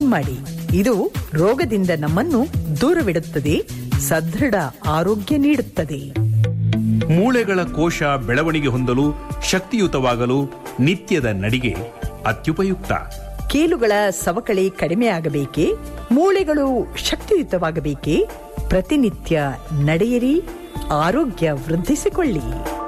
ಮಾಡಿ ಇದು ರೋಗದಿಂದ ನಮ್ಮನ್ನು ದೂರವಿಡುತ್ತದೆ ಸದೃಢ ಆರೋಗ್ಯ ನೀಡುತ್ತದೆ ಮೂಳೆಗಳ ಕೋಶ ಬೆಳವಣಿಗೆ ಹೊಂದಲು ಶಕ್ತಿಯುತವಾಗಲು ನಿತ್ಯದ ನಡಿಗೆ ಅತ್ಯುಪಯುಕ್ತ ಕೀಲುಗಳ ಸವಕಳಿ ಕಡಿಮೆಯಾಗಬೇಕೇ ಮೂಳೆಗಳು ಶಕ್ತಿಯುತವಾಗಬೇಕೇ ಪ್ರತಿನಿತ್ಯ ನಡೆಯಿರಿ ಆರೋಗ್ಯ ವೃದ್ಧಿಸಿಕೊಳ್ಳಿ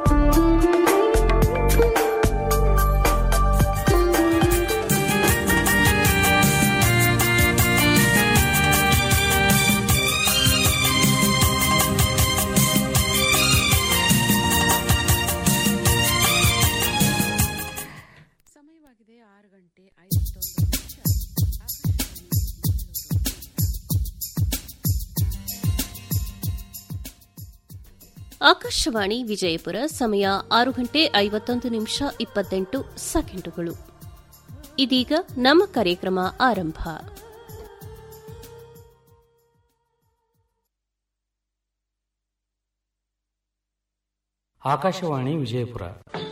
ಸಮಯವಾಗಿದೆ ಆರು ಗಂಟೆ ಐವತ್ತೊಂದು ನಿಮಿಷ ಆಕಾಶವಾಣಿ ವಿಜಯಪುರ ಸಮಯ ಆರು ಗಂಟೆ ಐವತ್ತೊಂದು ನಿಮಿಷ ಇಪ್ಪತ್ತೆಂಟು ಸೆಕೆಂಡುಗಳು ಇದೀಗ ನಮ್ಮ ಕಾರ್ಯಕ್ರಮ ಆರಂಭ ಆಕಾಶವಾಣಿ ವಿಜಯಪುರ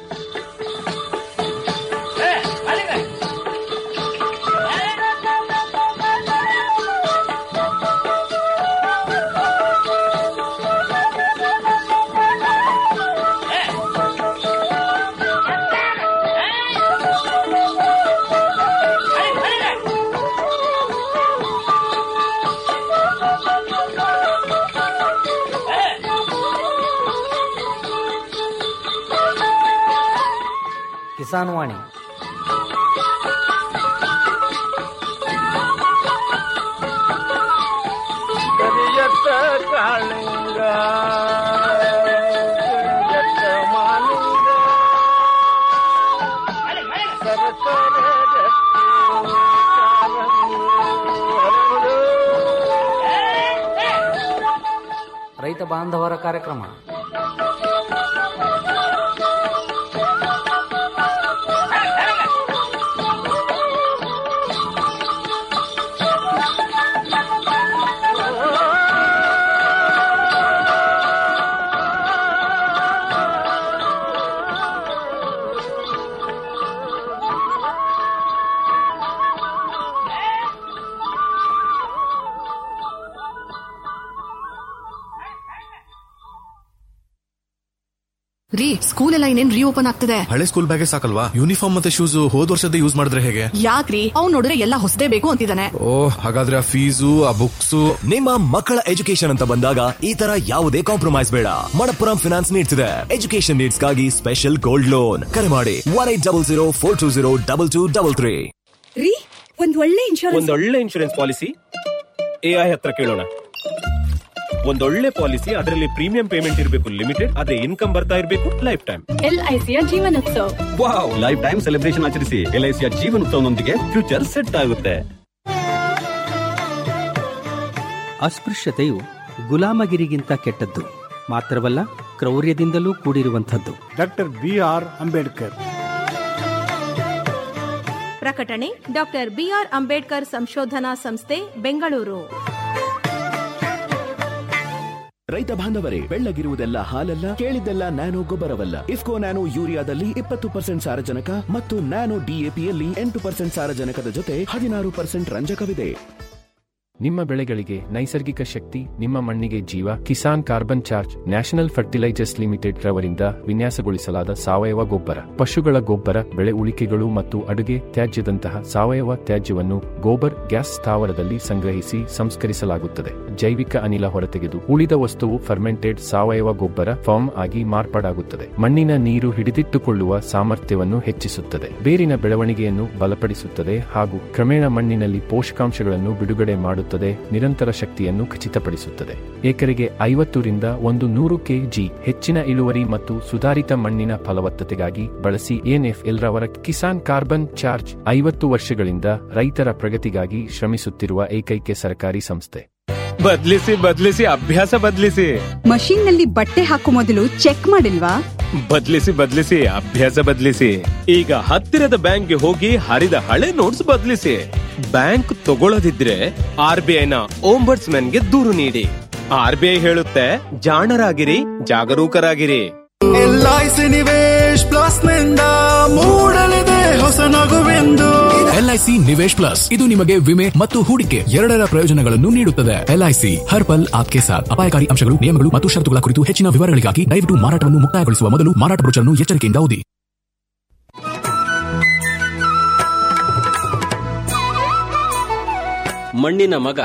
ಕಿಸಾನ್ ವಾಣಿ ಕರಿಯತ್ತ ಕಾಳಿಂಗ ಕರಿಯತ್ತ ಮಾಲಿಂಗ ಸರಸರ ರಕ್ತಿ ಕಾರಂಗಿ ಹರಡು. ರೈತ ಬಾಂಧವರ ಕಾರ್ಯಕ್ರಮ ರೀ ಸ್ಕೂಲ್ ಎಲ್ಲ ಇನ್ನೇನ್ ರೀಓಪನ್ ಆಗ್ತದೆ ಹಳೆ ಸ್ಕೂಲ್ ಬ್ಯಾಗೆ ಸಾಕಲ್ವಾ ಯೂನಿಫಾರ್ಮ್ ಮತ್ತೆ ಶೂಸ್ ಹೋದ್ ವರ್ಷದ ಯೂಸ್ ಮಾಡಿದ್ರೆ ಹೇಗೆ ಯಾಕ್ರಿ ಅವ್ನ್ ನೋಡಿದ್ರೆ ಎಲ್ಲ ಹೊಸದೇ ಬೇಕು ಅಂತಿದ್ದಾನೆ ಓ ಹಾಗಾದ್ರೆ ಆ ಫೀಸು ಆ ಬುಕ್ಸು ನಿಮ್ಮ ಮಕ್ಕಳ ಎಜುಕೇಶನ್ ಅಂತ ಬಂದಾಗ ಈ ತರ ಯಾವುದೇ ಕಾಂಪ್ರಮೈಸ್ ಬೇಡ ಮಣಪ್ಪುರಂ ಫಿನಾನ್ಸ್ ನೀಡ್ತಿದೆ ಎಜುಕೇಶನ್ ನೀಡ್ಸ್ಗಾಗಿ ಸ್ಪೆಷಲ್ ಗೋಲ್ಡ್ ಲೋನ್ ಕರೆ ಮಾಡಿ one eight double zero four two zero double two double three ರೀ ಒಂದ್ ಒಳ್ಳೆ ಇನ್ಶೂರೆನ್ಸ್ ಒಂದೊಳ್ಳೆ ಇನ್ಶೂರೆನ್ಸ್ ಪಾಲಿಸಿ ಎಐ ಹತ್ರ ಕೇಳೋಣ ಒಂದೊಳ್ಳೆ ಪಾಲಿಸಿ ಅದರಲ್ಲಿ ಪ್ರೀಮಿಯಂ ಪೇಮೆಂಟ್ ಇರಬೇಕು ಲಿಮಿಟೆಡ್ ಅದೇ ಇನ್ಕಮ್ ಬರ್ತಾ ಇರಬೇಕು ಲೈಫ್ ಟೈಮ್ ಎಲ್ಐಸಿಯ Jeevanotsava wow life time celebration ಆಚರಿಸಿ ಎಲ್ಐಸಿಯ ಜೀವನೋತ್ಸವನೊಂದಿಗೆ ಫ್ಯೂಚರ್ ಸೆಟ್ ಆಗುತ್ತೆ ಅಸ್ಪೃಶ್ಯತೆಯು ಗುಲಾಮಗಿರಿಗಿಂತ ಕೆಟ್ಟದ್ದು ಮಾತ್ರವಲ್ಲ ಕ್ರೌರ್ಯದಿಂದಲೂ ಕೂಡಿರುವಂಥದ್ದು ಡಾಕ್ಟರ್ ಬಿ ಆರ್ ಅಂಬೇಡ್ಕರ್ ಪ್ರಕಟಣೆ ಡಾಕ್ಟರ್ ಬಿಆರ್ ಅಂಬೇಡ್ಕರ್ ಸಂಶೋಧನಾ ಸಂಸ್ಥೆ ಬೆಂಗಳೂರು ರೈತ ಬಾಂಧವರೇ ಬೆಳ್ಳಗಿರುವುದೆಲ್ಲ ಹಾಲಲ್ಲ ಕೇಳಿದ್ದೆಲ್ಲ ನ್ಯಾನೋ ಗೊಬ್ಬರವಲ್ಲ ಇಫ್ಕೋ ನ್ಯಾನೋ ಯೂರಿಯಾದಲ್ಲಿ ಇಪ್ಪತ್ತು ಪರ್ಸೆಂಟ್ ಸಾರಜನಕ ಮತ್ತು ನ್ಯಾನೋ ಡಿಎಪಿಯಲ್ಲಿ ಎಂಟು ಪರ್ಸೆಂಟ್ ಸಾರಜನಕದ ಜೊತೆ ಹದಿನಾರು ಪರ್ಸೆಂಟ್ ರಂಜಕವಿದೆ ನಿಮ್ಮ ಬೆಳೆಗಳಿಗೆ ನೈಸರ್ಗಿಕ ಶಕ್ತಿ ನಿಮ್ಮ ಮಣ್ಣಿಗೆ ಜೀವ Kisan carbon charge National Fertilizers Limited ರವರಿಂದ ವಿನ್ಯಾಸಗೊಳಿಸಲಾದ ಸಾವಯವ ಗೊಬ್ಬರ ಪಶುಗಳ ಗೊಬ್ಬರ ಬೆಳೆ ಉಳಿಕೆಗಳು ಮತ್ತು ಅಡುಗೆ ತ್ಯಾಜ್ಯದಂತಹ ಸಾವಯವ ತ್ಯಾಜ್ಯವನ್ನು ಗೋಬರ್ ಗ್ಯಾಸ್ ಸ್ಥಾವರದಲ್ಲಿ ಸಂಗ್ರಹಿಸಿ ಸಂಸ್ಕರಿಸಲಾಗುತ್ತದೆ ಜೈವಿಕ ಅನಿಲ ಹೊರತೆಗೆದು ಉಳಿದ ವಸ್ತುವು ಫರ್ಮೆಂಟೆಡ್ ಸಾವಯವ ಗೊಬ್ಬರ ಫಾರ್ಮ್ ಆಗಿ ಮಾರ್ಪಾಡಾಗುತ್ತದೆ ಮಣ್ಣಿನ ನೀರು ಹಿಡಿದಿಟ್ಟುಕೊಳ್ಳುವ ಸಾಮರ್ಥ್ಯವನ್ನು ಹೆಚ್ಚಿಸುತ್ತದೆ ಬೇರಿನ ಬೆಳವಣಿಗೆಯನ್ನು ಬಲಪಡಿಸುತ್ತದೆ ಹಾಗೂ ಕ್ರಮೇಣ ಮಣ್ಣಿನಲ್ಲಿ ಪೋಷಕಾಂಶಗಳನ್ನು ಬಿಡುಗಡೆ ಮಾಡುತ್ತದೆ ನಿರಂತರ ಶಕ್ತಿಯನ್ನು ಖಚಿತಪಡಿಸುತ್ತದೆ ಏಕರಿಗೆ ಐವತ್ತರಿಂದ ಒಂದು ನೂರು ಕೆಜಿ ಹೆಚ್ಚಿನ ಇಳುವರಿ ಮತ್ತು ಸುಧಾರಿತ ಮಣ್ಣಿನ ಫಲವತ್ತತೆಗಾಗಿ ಬಳಸಿ ಎನ್ಎಫ್ಎಲ್ ರವರ ಕಿಸಾನ್ ಕಾರ್ಬನ್ ಚಾರ್ಜ್ ಐವತ್ತು ವರ್ಷಗಳಿಂದ ರೈತರ ಪ್ರಗತಿಗಾಗಿ ಶ್ರಮಿಸುತ್ತಿರುವ ಏಕೈಕ ಸರ್ಕಾರಿ ಸಂಸ್ಥೆ ಬದ್ಲಿಸಿ ಬದ್ಲಿಸಿ ಅಭ್ಯಾಸ ಬದ್ಲಿಸಿ ಮಷೀನ್ ನಲ್ಲಿ ಬಟ್ಟೆ ಹಾಕೋ ಮೊದಲು ಚೆಕ್ ಮಾಡಿಲ್ವಾ ಬದ್ಲಿಸಿ ಬದ್ಲಿಸಿ ಅಭ್ಯಾಸ ಬದ್ಲಿಸಿ ಈಗ ಹತ್ತಿರದ ಬ್ಯಾಂಕ್ಗೆ ಹೋಗಿ ಹರಿದ ಹಳೆ ನೋಟ್ಸ್ ಬದ್ಲಿಸಿ ಬ್ಯಾಂಕ್ ತಗೊಳ್ಳದಿದ್ರೆ ಆರ್ ಬಿ ಐನ ಓಂಬರ್ಸ್ ಗೆ ದೂರು ನೀಡಿ ಆರ್ ಬಿ ಐ ಹೇಳುತ್ತೆ ಜಾಣರಾಗಿರಿ ಜಾಗರೂಕರಾಗಿರಿ ಎಲ್ಐಸಿ ನಿವೇಶ್ ಪ್ಲಸ್ ನಿಂದ ಮೂಡಲಿದೆ ಹೊಸ ನಗುವೆಂದು ಎಲ್ಐಸಿ ನಿವೇಶ್ ಪ್ಲಸ್ ಇದು ನಿಮಗೆ ವಿಮೆ ಮತ್ತು ಹೂಡಿಕೆ ಎರಡರ ಪ್ರಯೋಜನಗಳನ್ನು ನೀಡುತ್ತದೆ ಎಲ್ಐಸಿ ಹರ್ ಪಲ್ ಆಪ್ಕೆ ಸಾಥ್ ಅಪಾಯಕಾರಿ ಅಂಶಗಳು ನಿಯಮಗಳು ಮತ್ತು ಷರತ್ತುಗಳ ಕುರಿತು ಹೆಚ್ಚಿನ ವಿವರಗಳಿಗಾಗಿ ದಯವಿಟ್ಟು ಮಾರಾಟವನ್ನು ಮುಕ್ತಾಯಗೊಳಿಸುವ ಮೊದಲು ಮಾರಾಟ ಬ್ರೋಚರ್ನ್ನು ಎಚ್ಚರಿಕೆಯಿಂದ ಓದಿ ಮಣ್ಣಿನ ಮಗ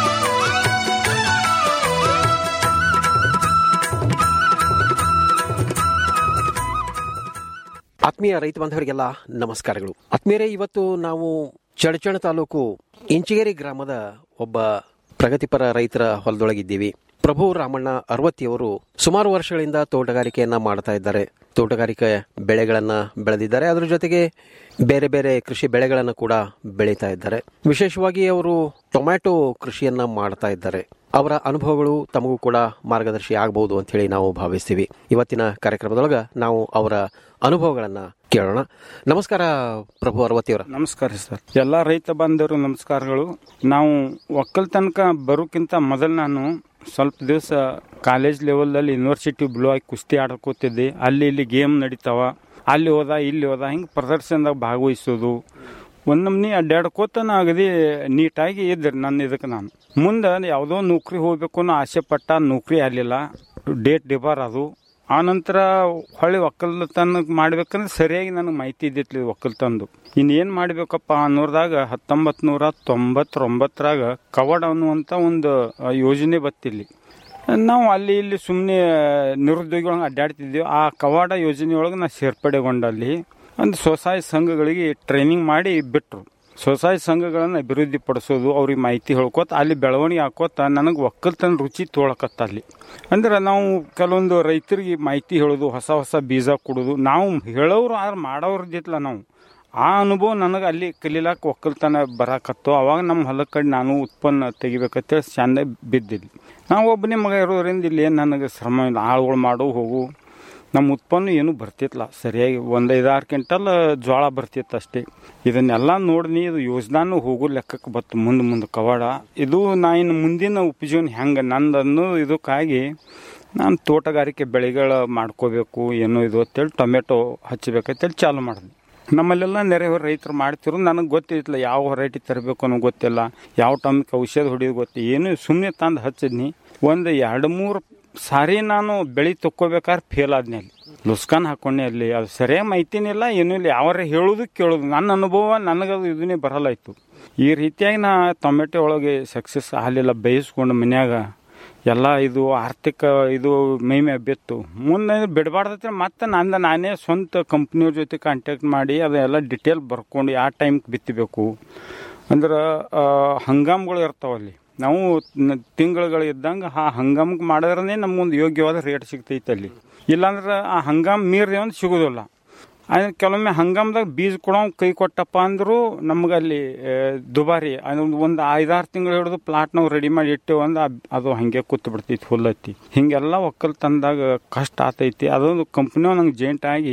ಆತ್ಮೀಯ ರೈತ ಬಾಂಧವರಿಗೆಲ್ಲ ನಮಸ್ಕಾರಗಳು ಆತ್ಮೀಯರೇ ಇವತ್ತು ನಾವು ಚಡಚಣ ತಾಲೂಕು ಇಂಚಿಗೇರಿ ಗ್ರಾಮದ ಒಬ್ಬ ಪ್ರಗತಿಪರ ರೈತರ ಹೊಲದೊಳಗಿದ್ದೀವಿ ಪ್ರಭು ರಾಮಣ್ಣ ಅರವತ್ತಿಯವರು ಸುಮಾರು ವರ್ಷಗಳಿಂದ ತೋಟಗಾರಿಕೆಯನ್ನ ಮಾಡ್ತಾ ಇದ್ದಾರೆ ತೋಟಗಾರಿಕೆ ಬೆಳೆಗಳನ್ನ ಬೆಳೆದಿದ್ದಾರೆ ಅದರ ಜೊತೆಗೆ ಬೇರೆ ಬೇರೆ ಕೃಷಿ ಬೆಳೆಗಳನ್ನು ಕೂಡ ಬೆಳೀತಾ ಇದ್ದಾರೆ ವಿಶೇಷವಾಗಿ ಅವರು ಟೊಮ್ಯಾಟೊ ಕೃಷಿಯನ್ನ ಮಾಡ್ತಾ ಇದ್ದಾರೆ ಅವರ ಅನುಭವಗಳು ತಮಗೂ ಕೂಡ ಮಾರ್ಗದರ್ಶಿ ಆಗಬಹುದು ಅಂತ ಹೇಳಿ ನಾವು ಭಾವಿಸ್ತೀವಿ ಇವತ್ತಿನ ಕಾರ್ಯಕ್ರಮದೊಳಗ ನಾವು ಅವರ ಅನುಭವಗಳನ್ನ ಕೇಳೋಣ ನಮಸ್ಕಾರ ಪ್ರಭು ಅರವತ್ತಿಯವರ ನಮಸ್ಕಾರ ಸರ್ ಎಲ್ಲ ರೈತ ಬಾಂಧವರು ನಮಸ್ಕಾರಗಳು ನಾವು ಒಕ್ಕಲ್ತನಕ ಬರೋಕ್ಕಿಂತ ಮೊದಲು ನಾನು ಸ್ವಲ್ಪ ದಿವಸ ಕಾಲೇಜ್ ಲೆವೆಲ್ದಲ್ಲಿ ಯೂನಿವರ್ಸಿಟಿ ಬ್ಲೂ ಆಗಿ ಕುಸ್ತಿ ಆಡ್ಕೋತಿದ್ದೆ ಅಲ್ಲಿ ಇಲ್ಲಿ ಗೇಮ್ ನಡೀತಾವ ಅಲ್ಲಿ ಹೋದ ಇಲ್ಲಿ ಹೋದ ಹಿಂಗೆ ಪ್ರದರ್ಶನದಾಗ ಭಾಗವಹಿಸೋದು ಒಂದು ನಮ್ನಿ ಅಡ್ಡಾಡ್ಕೋತ ನಾ ಅಗದಿ ನೀಟಾಗಿ ಇದ್ರಿ ನನ್ನ ಇದಕ್ಕೆ ನಾನು ಮುಂದೆ ಯಾವುದೋ ನೌಕರಿ ಹೋಗ್ಬೇಕು ಅನ್ನೋ ಆಸೆ ಪಟ್ಟ ನೌಕರಿ ಆಗಲಿಲ್ಲ ಡೇಟ್ ಡಿಬಾರ್ ಅದು ಆನಂತರ ಹೊಳ್ಳಿ ಒಕ್ಕಲ್ತನ ಮಾಡ್ಬೇಕಂದ್ರೆ ಸರಿಯಾಗಿ ನನಗೆ ಮಾಹಿತಿ ಇದ್ದಿತ್ಲಿ ಒಕ್ಕಲ್ತಂದು ಇನ್ನೇನು ಮಾಡಬೇಕಪ್ಪ ಅನ್ನೋರ್ದಾಗ ಹತ್ತೊಂಬತ್ತು ನೂರ ತೊಂಬತ್ತೊಂಬತ್ತರಾಗ ಕವಡ್ ಅನ್ನುವಂಥ ಒಂದು ಆ, ಯೋಜನೆ ಬತ್ತಿಲ್ಲಿ ನಾವು ಅಲ್ಲಿ ಇಲ್ಲಿ ಸುಮ್ಮನೆ ನಿರುದ್ಯೋಗಿಗಳಂಗೆ ಅಡ್ಡಾಡ್ತಿದ್ದೀವಿ ಆ ಕವಾಡ ಯೋಜನೆಯೊಳಗೆ ನಾ ಸೇರ್ಪಡೆಗೊಂಡಲ್ಲಿ ಒಂದು ಸ್ವಸಹಾಯ ಸಂಘಗಳಿಗೆ ಟ್ರೈನಿಂಗ್ ಮಾಡಿ ಬಿಟ್ಟರು ಸ್ವಸಹಾಯ ಸಂಘಗಳನ್ನು ಅಭಿವೃದ್ಧಿ ಪಡಿಸೋದು ಅವ್ರಿಗೆ ಮಾಹಿತಿ ಹೇಳ್ಕೊತ ಅಲ್ಲಿ ಬೆಳವಣಿಗೆ ಹಾಕೋತ ನನಗೆ ಒಕ್ಕಲ್ತನ ರುಚಿ ತೋಳಕತ್ತ ಅಲ್ಲಿ ಅಂದ್ರೆ ನಾವು ಕೆಲವೊಂದು ರೈತರಿಗೆ ಮಾಹಿತಿ ಹೇಳೋದು ಹೊಸ ಹೊಸ ಬೀಜ ಕೊಡೋದು ನಾವು ಹೇಳೋರು ಆದ್ರೆ ಮಾಡೋರ್ದಿತ್ತಲ್ಲ ನಾವು ಆ ಅನುಭವ ನನಗೆ ಅಲ್ಲಿ ಕಲೀಲಾಕ ಒಕ್ಕಲ್ತನ ಬರಾಕತ್ತು ಅವಾಗ ನಮ್ಮ ಹೊಲದ ಕಡೆ ನಾನು ಉತ್ಪನ್ನ ತೆಗಿಬೇಕಂತೇಳಿ ಚಂದ ಬಿದ್ದಿದ್ದೆ ನಾವು ಒಬ್ಬನೇ ಮಗ ಇರೋದ್ರಿಂದ ಇಲ್ಲಿ ಏನು ನನಗೆ ಶ್ರಮ ಇಲ್ಲ ಆಳುಗಳು ಮಾಡೋ ಹೋಗು ನಮ್ಮ ಉತ್ಪನ್ನ ಏನೂ ಬರ್ತಿತ್ತಲ್ಲ ಸರಿಯಾಗಿ ಒಂದು ಐದಾರು ಕ್ವಿಂಟಲ್ ಜೋಳ ಬರ್ತಿತ್ತು ಅಷ್ಟೇ ಇದನ್ನೆಲ್ಲ ನೋಡಿ ಇದು ಯೋಜನಾನು ಹೋಗೋ ಲೆಕ್ಕಕ್ಕೆ ಬತ್ತು ಮುಂದೆ ಮುಂದೆ ಕವಾಡ ಇದು ನಾ ಇನ್ನು ಮುಂದಿನ ಉಪಜೀವನ ಹೆಂಗೆ ನಂದನ್ನು ಇದಕ್ಕಾಗಿ ನಾನು ತೋಟಗಾರಿಕೆ ಬೆಳೆಗಳು ಮಾಡ್ಕೋಬೇಕು ಏನೋ ಇದು ಅಂತೇಳಿ ಟೊಮೆಟೊ ಹಚ್ಚಬೇಕಂತೇಳಿ ಚಾಲು ಮಾಡಿದೆ ನಮ್ಮಲ್ಲೆಲ್ಲ ನೆರೆಹೊರೆ ರೈತರು ಮಾಡ್ತಿರೋ ನನಗೆ ಗೊತ್ತಿಲ್ಲ ಯಾವ ವೆರೈಟಿ ತರಬೇಕು ಅನ್ನೋ ಗೊತ್ತಿಲ್ಲ ಯಾವ ಟೈಮ್ಗೆ ಔಷಧ ಹೊಡಿಯೋದು ಗೊತ್ತಿಲ್ಲ ಏನು ಸುಮ್ಮನೆ ತಂದು ಹಚ್ಚಿದ್ನಿ ಒಂದು ಎರಡು ಮೂರು ಸಾರಿ ನಾನು ಬೆಳೆ ತಕ್ಕೋಬೇಕಾದ್ರೆ ಫೇಲ್ ಆದ್ನಿ ಅಲ್ಲಿ ಲುಸ್ಕಾನ್ ಹಾಕೊಂಡೆ ಅಲ್ಲಿ ಅದು ಸರಿಯಾಗಿ ಮಾಹಿತಿನಿಲ್ಲ ಏನೂ ಇಲ್ಲ ಯಾವಾರ ಹೇಳೋದು ಕೇಳೋದು ನನ್ನ ಅನುಭವ ನನಗದು ಇದನ್ನೇ ಬರಲ್ಲ ಇತ್ತು ಈ ರೀತಿಯಾಗಿ ನಾ ಟೊಮೆಟೊ ಒಳಗೆ ಸಕ್ಸಸ್ ಆಗಲಿಲ್ಲ ಬೇಯಿಸ್ಕೊಂಡು ಮನ್ಯಾಗ ಎಲ್ಲ ಇದು ಆರ್ಥಿಕ ಇದು ಮೈಮೆ ಬಿತ್ತು ಮುಂದೆ ಬಿಡಬಾರ್ದತ್ರ ಮತ್ತೆ ನಂದ ನಾನೇ ಸ್ವಂತ ಕಂಪ್ನಿಯವ್ರ ಜೊತೆ ಕಾಂಟ್ಯಾಕ್ಟ್ ಮಾಡಿ ಅದೆಲ್ಲ ಡಿಟೇಲ್ ಬರ್ಕೊಂಡು ಯಾವ ಟೈಮ್ಗೆ ಬಿತ್ತಬೇಕು ಅಂದ್ರೆ ಆ, ಹಂಗಾಮ್ಗಳು ಇರ್ತಾವಲ್ಲಿ ನಾವು ನ- ತಿಂಗಳುಗಳು ಇದ್ದಂಗೆ ಆ ಹಂಗಾಮ್ಗೆ ಮಾಡಿದ್ರೆ ನಮ್ಗೊಂದು ಯೋಗ್ಯವಾದ ರೇಟ್ ಸಿಗ್ತೈತೆ ಅಲ್ಲಿ ಇಲ್ಲಾಂದ್ರೆ ಆ ಹಂಗಾಮ್ ಮೀರಿ ಒಂದು ಸಿಗೋದಿಲ್ಲ ಅದ್ ಕೆಲವೊಮ್ಮೆ ಹಂಗಾಮ್ದಾಗ ಬೀಜ ಕೊಡೋ ಕೈ ಕೊಟ್ಟಪ್ಪ ಅಂದರೂ ನಮ್ಗೆ ಅಲ್ಲಿ ಆ, ದುಬಾರಿ ಅದೊಂದು ಒಂದು ಐದಾರು ತಿಂಗಳು ಹಿಡಿದು ಪ್ಲಾಟ್ ನಾವು ರೆಡಿ ಮಾಡಿ ಇಟ್ಟೇವು ಅಂದ್ರೆ ಅದ್- ಅದು ಹಾಗೆ ಕೂತು ಬಿಡ್ತೈತಿ ಹುಲ್ಲತ್ತಿ ಹಿಂಗೆಲ್ಲ ಒಕ್ಕಲ್ತನದಾಗ ಕಷ್ಟ ಆತೈತಿ ಅದೊಂದು ಕಂಪ್ನಿ ನಂಗೆ ಜೇಂಟ್ ಆಗಿ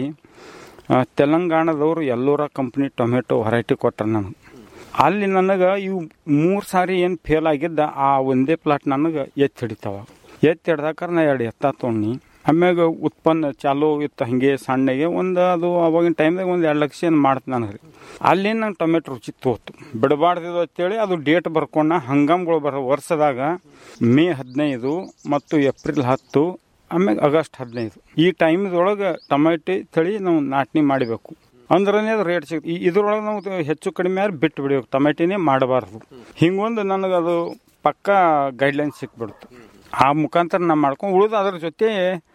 ಆ, ತೆಲಂಗಾಣದವರು ಎಲ್ಲೂರ ಕಂಪ್ನಿ ಟೊಮೆಟೊ ವೆರೈಟಿ ಕೊಟ್ರ ನನಗೆ ಅಲ್ಲಿ ನನಗೆ ಇವು ಮೂರು ಸಾರಿ ಏನು ಫೇಲ್ ಆಗಿದ್ದ ಆ ಒಂದೇ ಪ್ಲಾಟ್ ನನಗೆ ಎತ್ತಿ ಹಿಡಿತಾವ ಎತ್ತಿ ಹಿಡ್ದಾಕಾರ ನಾ ಎರಡು ಎತ್ತ ತೊಗೊಂಡು ಆಮ್ಯಾಗ ಉತ್ಪನ್ನ ಚಾಲು ಇತ್ತು ಹಾಗೆ ಸಣ್ಣಗೆ ಒಂದು ಅದು ಅವಾಗಿನ ಟೈಮ್ದಾಗ ಒಂದು ಎರಡು ಲಕ್ಷ ಏನು ಮಾಡ್ತು ನನಗೆ ರೀ ಅಲ್ಲಿ ನಂಗೆ ಟೊಮೆಟೊ ರುಚಿ ತೋತು ಬಿಡಬಾರ್ದು ಅಂತೇಳಿ ಅದು ಡೇಟ್ ಬರ್ಕೊಂಡ ಹಂಗಾಮ್ಗಳು ಬರೋ ವರ್ಷದಾಗ ಮೇ ಹದಿನೈದು ಮತ್ತು ಏಪ್ರಿಲ್ ಹತ್ತು ಆಮ್ಯಾಗ ಆಗಸ್ಟ್ ಹದಿನೈದು ಈ ಟೈಮ್ದೊಳಗೆ ಟೊಮೆಟೊ ತಳಿ ನಾವು ನಾಟನಿ ಮಾಡಬೇಕು ಅಂದ್ರೆ ಅದು ರೇಟ್ ಸಿಗ್ ಇದ್ರೊಳಗೆ ನಾವು ಅದು ಹೆಚ್ಚು ಕಡಿಮೆ ಆದ್ರೆ ಬಿಟ್ಟು ಬಿಡಬೇಕು ಟೊಮೆಟಿನೇ ಮಾಡಬಾರ್ದು ಹಿಂಗೊಂದು ನನಗೆ ಅದು ಪಕ್ಕ ಗೈಡ್ಲೈನ್ ಸಿಕ್ಬಿಡ್ತು ಆ ಮುಖಾಂತರ ನಾನು ಮಾಡ್ಕೊಂಡು ಉಳಿದು ಅದ್ರ ಜೊತೆ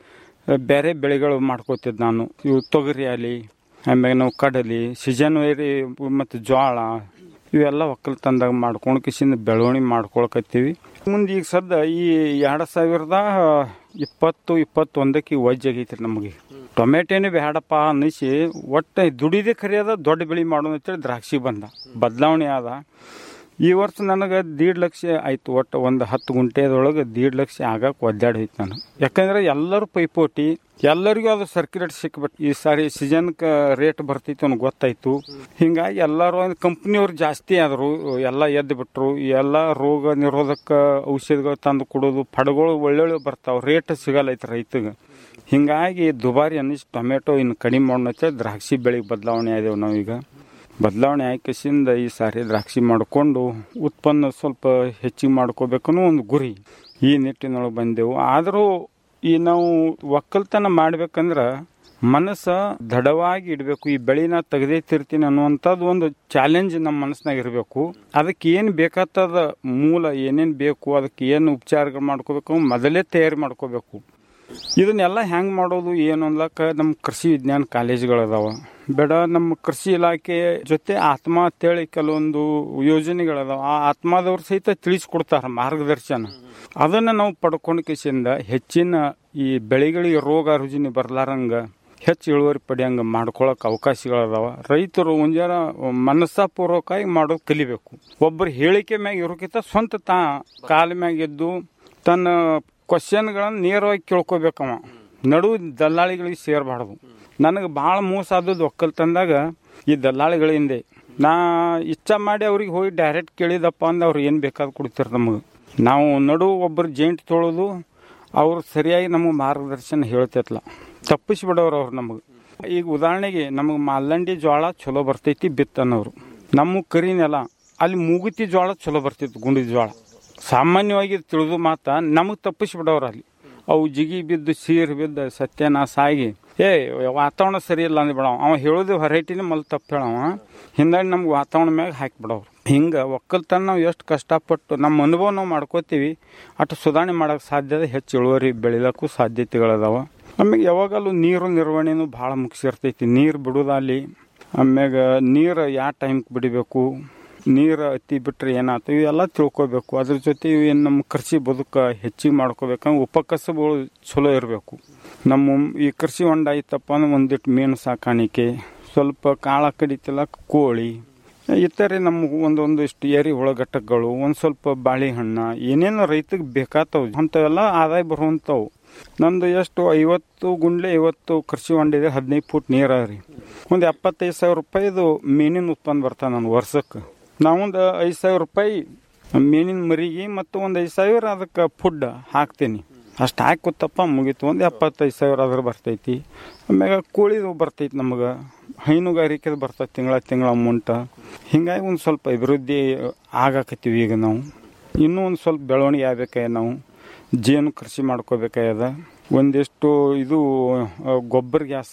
ಬೇರೆ ಬೆಳೆಗಳು ಮಾಡ್ಕೋತಿದ್ದೆ ನಾನು ಇವು ತೊಗರಿ ಆಗಲಿ ಆಮ್ಯಾಗ ನಾವು ಕಡಲಿ ಸೀಸನ್ ವೇರಿ ಮತ್ತು ಜೋಳ ಇವೆಲ್ಲ ಒಕ್ಕಲ್ತನದಾಗ ಮಾಡ್ಕೊಂಡು ಕಿಸಿಂದ ಬೆಳವಣಿಗೆ ಮಾಡ್ಕೊಳಕತ್ತೀವಿ ಮುಂದೆ ಈಗ ಸದ್ದ ಈ ಎರಡು ಸಾವಿರದ ಇಪ್ಪತ್ತು ಇಪ್ಪತ್ತೊಂದಕ್ಕೆ ವಜ್ಜ ಆಗೈತ್ರಿ ನಮಗೆ ಟೊಮೆಟೊನೇ ಬೇಡಪ್ಪ ಅನ್ನಿಸಿ ಒಟ್ಟು ದುಡಿದೇ ಕರಿಯೋದ ದೊಡ್ಡ ಬೆಳೆ ಮಾಡೋಣ ಅಂತೇಳಿ ದ್ರಾಕ್ಷಿ ಬಂದ ಬದಲಾವಣೆ ಆದ ಈ ವರ್ಷ ನನಗೆ ದೀಡ್ ಲಕ್ಷ ಆಯ್ತು ಒಟ್ಟು ಒಂದು ಹತ್ತು ಗುಂಟೆದೊಳಗೆ ದೀಡ್ ಲಕ್ಷ ಆಗಕ್ಕೆ ಒದ್ದಾಡಿ ಹೋಯ್ತು ನಾನು ಯಾಕಂದ್ರೆ ಎಲ್ಲರೂ ಪೈಪೋಟಿ ಎಲ್ಲರಿಗೂ ಅದು ಸರ್ಕ್ಯುಲೇಟ್ ಸಿಕ್ಬಿಟ್ಟು ಈ ಸಾರಿ ಸೀಸನ್ಗೆ ರೇಟ್ ಬರ್ತೈತಿ ಅನ್ನೋ ಗೊತ್ತಾಯ್ತು ಹಿಂಗಾಗಿ ಎಲ್ಲರೂ ಕಂಪ್ನಿಯವ್ರು ಜಾಸ್ತಿ ಆದರು ಎಲ್ಲ ಎದ್ದು ಬಿಟ್ರು ಎಲ್ಲ ರೋಗ ನಿರೋಧಕ ಔಷಧಿಗಳು ತಂದು ಕೊಡೋದು ಪಡಗಳು ಒಳ್ಳೊಳ್ಳೆ ಬರ್ತಾವೆ ರೇಟ್ ಸಿಗಲ್ಲ ಐತೆ ರೈತಗೆ ಹಿಂಗಾಗಿ ದುಬಾರಿ ಅನ್ನಿಸಿ ಟೊಮೆಟೊ ಇನ್ನು ಕಡಿಮೆ ಮಾಡೋಣ ದ್ರಾಕ್ಷಿ ಬೆಳೆಗೆ ಬದಲಾವಣೆ ಆದೇವು ನಾವೀಗ ಬದಲಾವಣೆ ಆಯ್ಕೆಸಿಂದ ಈ ಸಾರಿ ದ್ರಾಕ್ಷಿ ಮಾಡಿಕೊಂಡು ಉತ್ಪನ್ನ ಸ್ವಲ್ಪ ಹೆಚ್ಚಿಗೆ ಮಾಡ್ಕೋಬೇಕನ್ನೋ ಒಂದು ಗುರಿ ಈ ನಿಟ್ಟಿನೊಳಗೆ ಬಂದೆವು ಆದರೂ ಈ ನಾವು ಒಕ್ಕಲ್ತನ ಮಾಡ್ಬೇಕಂದ್ರೆ ಮನಸ್ಸ ದೃಢವಾಗಿ ಇಡಬೇಕು ಈ ಬೆಳಿನ ತೆಗೆದೈತಿರ್ತೀನಿ ಅನ್ನುವಂಥದ್ದು ಒಂದು ಚಾಲೆಂಜ್ ನಮ್ಮ ಮನಸ್ಸಿನಾಗ ಇರಬೇಕು ಅದಕ್ಕೆ ಏನು ಬೇಕಾಗ್ತದ ಮೂಲ ಏನೇನು ಬೇಕು ಅದಕ್ಕೆ ಏನು ಉಪಚಾರಗಳು ಮಾಡ್ಕೋಬೇಕು ಮೊದಲೇ ತಯಾರಿ ಮಾಡ್ಕೋಬೇಕು ಇದನ್ನೆಲ್ಲ ಹೆಂಗೆ ಮಾಡೋದು ಏನು ಅನ್ಲಕ್ಕ ನಮ್ಮ ಕೃಷಿ ವಿಜ್ಞಾನ ಕಾಲೇಜುಗಳದಾವ ಬೇಡ ನಮ್ಮ ಕೃಷಿ ಇಲಾಖೆ ಜೊತೆ ಆತ್ಮ ಅಂತೇಳಿ ಕೆಲವೊಂದು ಯೋಜನೆಗಳದಾವ ಆ ಆತ್ಮದವ್ರು ಸಹಿತ ತಿಳಿಸ್ಕೊಡ್ತಾರೆ ಮಾರ್ಗದರ್ಶನ ಅದನ್ನು ನಾವು ಪಡ್ಕೊಂಡು ಕಿಸಿಂದ ಹೆಚ್ಚಿನ ಈ ಬೆಳೆಗಳಿಗೆ ರೋಗ ರುಜಿನ ಬರ್ಲಾರಂಗ ಹೆಚ್ಚು ಇಳುವರಿ ಪಡೆಯಂಗ ಮಾಡ್ಕೊಳಕ್ ಅವಕಾಶಗಳದಾವ ರೈತರು ಒಂಜಾರ ಮನಸ್ಸಾಪೂರ್ವಕವಾಗಿ ಮಾಡೋದು ಕಲಿಬೇಕು ಒಬ್ಬರು ಹೇಳಿಕೆ ಮ್ಯಾಗ ಇರೋಕ್ಕಿಂತ ಸ್ವಂತ ತಾ ಕಾಲ ಮ್ಯಾಗ ಎದ್ದು ತನ್ನ ಕ್ವಶನ್ಗಳನ್ನು ನೇರವಾಗಿ ಕೇಳ್ಕೊಬೇಕವ ನಡು ದಲ್ಲಾಳಿಗಳಿಗೆ ಸೇರಬಾರ್ದು ನನಗೆ ಭಾಳ ಮೋಸ ಆದದ್ದು ಒಕ್ಕಲ್ತಂದಾಗ ಈ ದಲ್ಲಾಳಿಗಳಿಂದೆ ನಾ ಇಚ್ಛ ಮಾಡಿ ಅವ್ರಿಗೆ ಹೋಗಿ ಡೈರೆಕ್ಟ್ ಕೇಳಿದಪ್ಪ ಅಂದ್ರೆ ಅವ್ರು ಏನು ಬೇಕಾದ್ ಕೊಡ್ತಾರೆ ನಮಗೆ ನಾವು ನಡು ಒಬ್ಬರು ಜೇಂಟ್ ತೊಳೋದು ಅವ್ರು ಸರಿಯಾಗಿ ನಮಗೆ ಮಾರ್ಗದರ್ಶನ ಹೇಳ್ತೈತ್ಲ ತಪ್ಪಿಸ್ಬಿಡೋರು ಅವ್ರು ನಮಗೆ ಈಗ ಉದಾಹರಣೆಗೆ ನಮಗೆ ಮಾಲ್ಲಂಡಿ ಜೋಳ ಚಲೋ ಬರ್ತೈತಿ ಬಿತ್ತನವ್ರು ನಮ್ಮ ಕರಿ ನೆಲ ಅಲ್ಲಿ ಮೂಗುತಿ ಜೋಳ ಚಲೋ ಬರ್ತಿತ್ತು ಗುಂಡಿ ಜೋಳ ಸಾಮಾನ್ಯವಾಗಿ ತಿಳಿದು ಮಾತ ನಮಗೆ ತಪ್ಪಿಸ್ಬಿಡೋರು ಅಲ್ಲಿ ಅವು ಜಿಗಿ ಬಿದ್ದು ಸೀರ್ ಬಿದ್ದು ಸತ್ಯನಾಶ ಆಗಿ ಏ ವಾತಾವರಣ ಸರಿ ಇಲ್ಲ ಅಂದ್ಬಿಡವ ಅವ ಹೇಳೋದು ಹೊರೈಟಿನೇ ಮಲ್ ತಪ್ಪು ಹೇಳವ ಹಿಂದಾಗಿ ನಮ್ಗೆ ವಾತಾವರಣ ಮ್ಯಾಗ ಹಾಕಿಬಿಡವ್ರು ಹಿಂಗೆ ಒಕ್ಕಲ್ತನ ನಾವು ಎಷ್ಟು ಕಷ್ಟಪಟ್ಟು ನಮ್ಮ ಅನುಭವ ನಾವು ಮಾಡ್ಕೋತೀವಿ ಅಷ್ಟು ಸುಧಾರಣೆ ಮಾಡೋಕೆ ಸಾಧ್ಯತೆ ಹೆಚ್ಚು ಇಳುವರಿ ಬೆಳಿಲಕ್ಕೂ ಸಾಧ್ಯತೆಗಳದಾವ ಆಮ್ಯಾಗ ಯಾವಾಗಲೂ ನೀರು ನಿರ್ವಹಣೆನೂ ಭಾಳ ಮುಖ್ಯ ಇರ್ತೈತಿ ನೀರು ಬಿಡೋದಲ್ಲಿ ಆಮ್ಯಾಗ ನೀರು ಯಾವ ಟೈಮ್ಗೆ ಬಿಡಬೇಕು ನೀರು ಅತಿ ಬಿಟ್ಟರೆ ಏನಾಯ್ತು ಇವೆಲ್ಲ ತಿಳ್ಕೊಬೇಕು ಅದ್ರ ಜೊತೆ ಏನು ನಮ್ಮ ಕೃಷಿ ಬದುಕು ಹೆಚ್ಚಿಗೆ ಮಾಡ್ಕೋಬೇಕಂದ್ರೆ ಉಪಕಸಬುಗಳು ಚಲೋ ಇರಬೇಕು ನಮ್ಮ ಈ ಕೃಷಿ ಹೊಂಡ ಐತಪ್ಪ ಅಂದ್ರೆ ಒಂದಿಟ್ಟು ಮೀನು ಸಾಕಾಣಿಕೆ ಸ್ವಲ್ಪ ಕಾಳ ಕಡಿತಿಲ್ಲ ಕೋಳಿ ಇತರೆ ನಮ್ಗೆ ಒಂದೊಂದಿಷ್ಟು ಏರಿ ಹುಳಘಟಕಗಳು ಒಂದು ಸ್ವಲ್ಪ ಬಾಳೆಹಣ್ಣು ಏನೇನು ರೈತಗೆ ಬೇಕಾಗ್ತವು ಅಂಥವೆಲ್ಲ ಆದಾಯ ಬರುವಂಥವು ನಂದು ಎಷ್ಟು ಐವತ್ತು ಗುಂಡ್ಲೆ ಐವತ್ತು ಕೃಷಿ ಹೊಂಡಿದೆ ಹದಿನೈದು ಫುಟ್ ನೀರ ರೀ ಒಂದು ಎಪ್ಪತ್ತೈದು ಸಾವಿರ ರೂಪಾಯಿದು ಮೀನಿನ ಉತ್ಪನ್ನ ಬರ್ತಾವೆ ನಾನು ವರ್ಷಕ್ಕೆ ನಾವೊಂದು ಐದು ಸಾವಿರ ರೂಪಾಯಿ ಮೀನಿನ ಮರಿಗೆ ಮತ್ತು ಒಂದು ಐದು ಸಾವಿರ ಅದಕ್ಕೆ ಫುಡ್ ಹಾಕ್ತೀನಿ ಅಷ್ಟು ಹಾಕಿ ಕೂತಪ್ಪ ಮುಗೀತು ಒಂದು ಎಪ್ಪತ್ತೈದು ಸಾವಿರ ಅದ್ರ ಬರ್ತೈತಿ ಆಮ್ಯಾಗ ಕೋಳಿದು ಬರ್ತೈತಿ ನಮಗೆ ಹೈನುಗಾರಿಕೆದು ಬರ್ತೈತಿ ತಿಂಗಳ ತಿಂಗಳ ಅಮೌಂಟ ಹಿಂಗಾಗಿ ಒಂದು ಸ್ವಲ್ಪ ಅಭಿವೃದ್ಧಿ ಆಗಾಕತ್ತೀವಿ ಈಗ ನಾವು ಇನ್ನೂ ಒಂದು ಸ್ವಲ್ಪ ಬೆಳವಣಿಗೆ ಆಗ್ಬೇಕಾಯ ನಾವು ಜೇನು ಕೃಷಿ ಮಾಡ್ಕೋಬೇಕಾಗ್ಯದ ಒಂದಿಷ್ಟು ಇದು ಗೊಬ್ಬರ ಗ್ಯಾಸ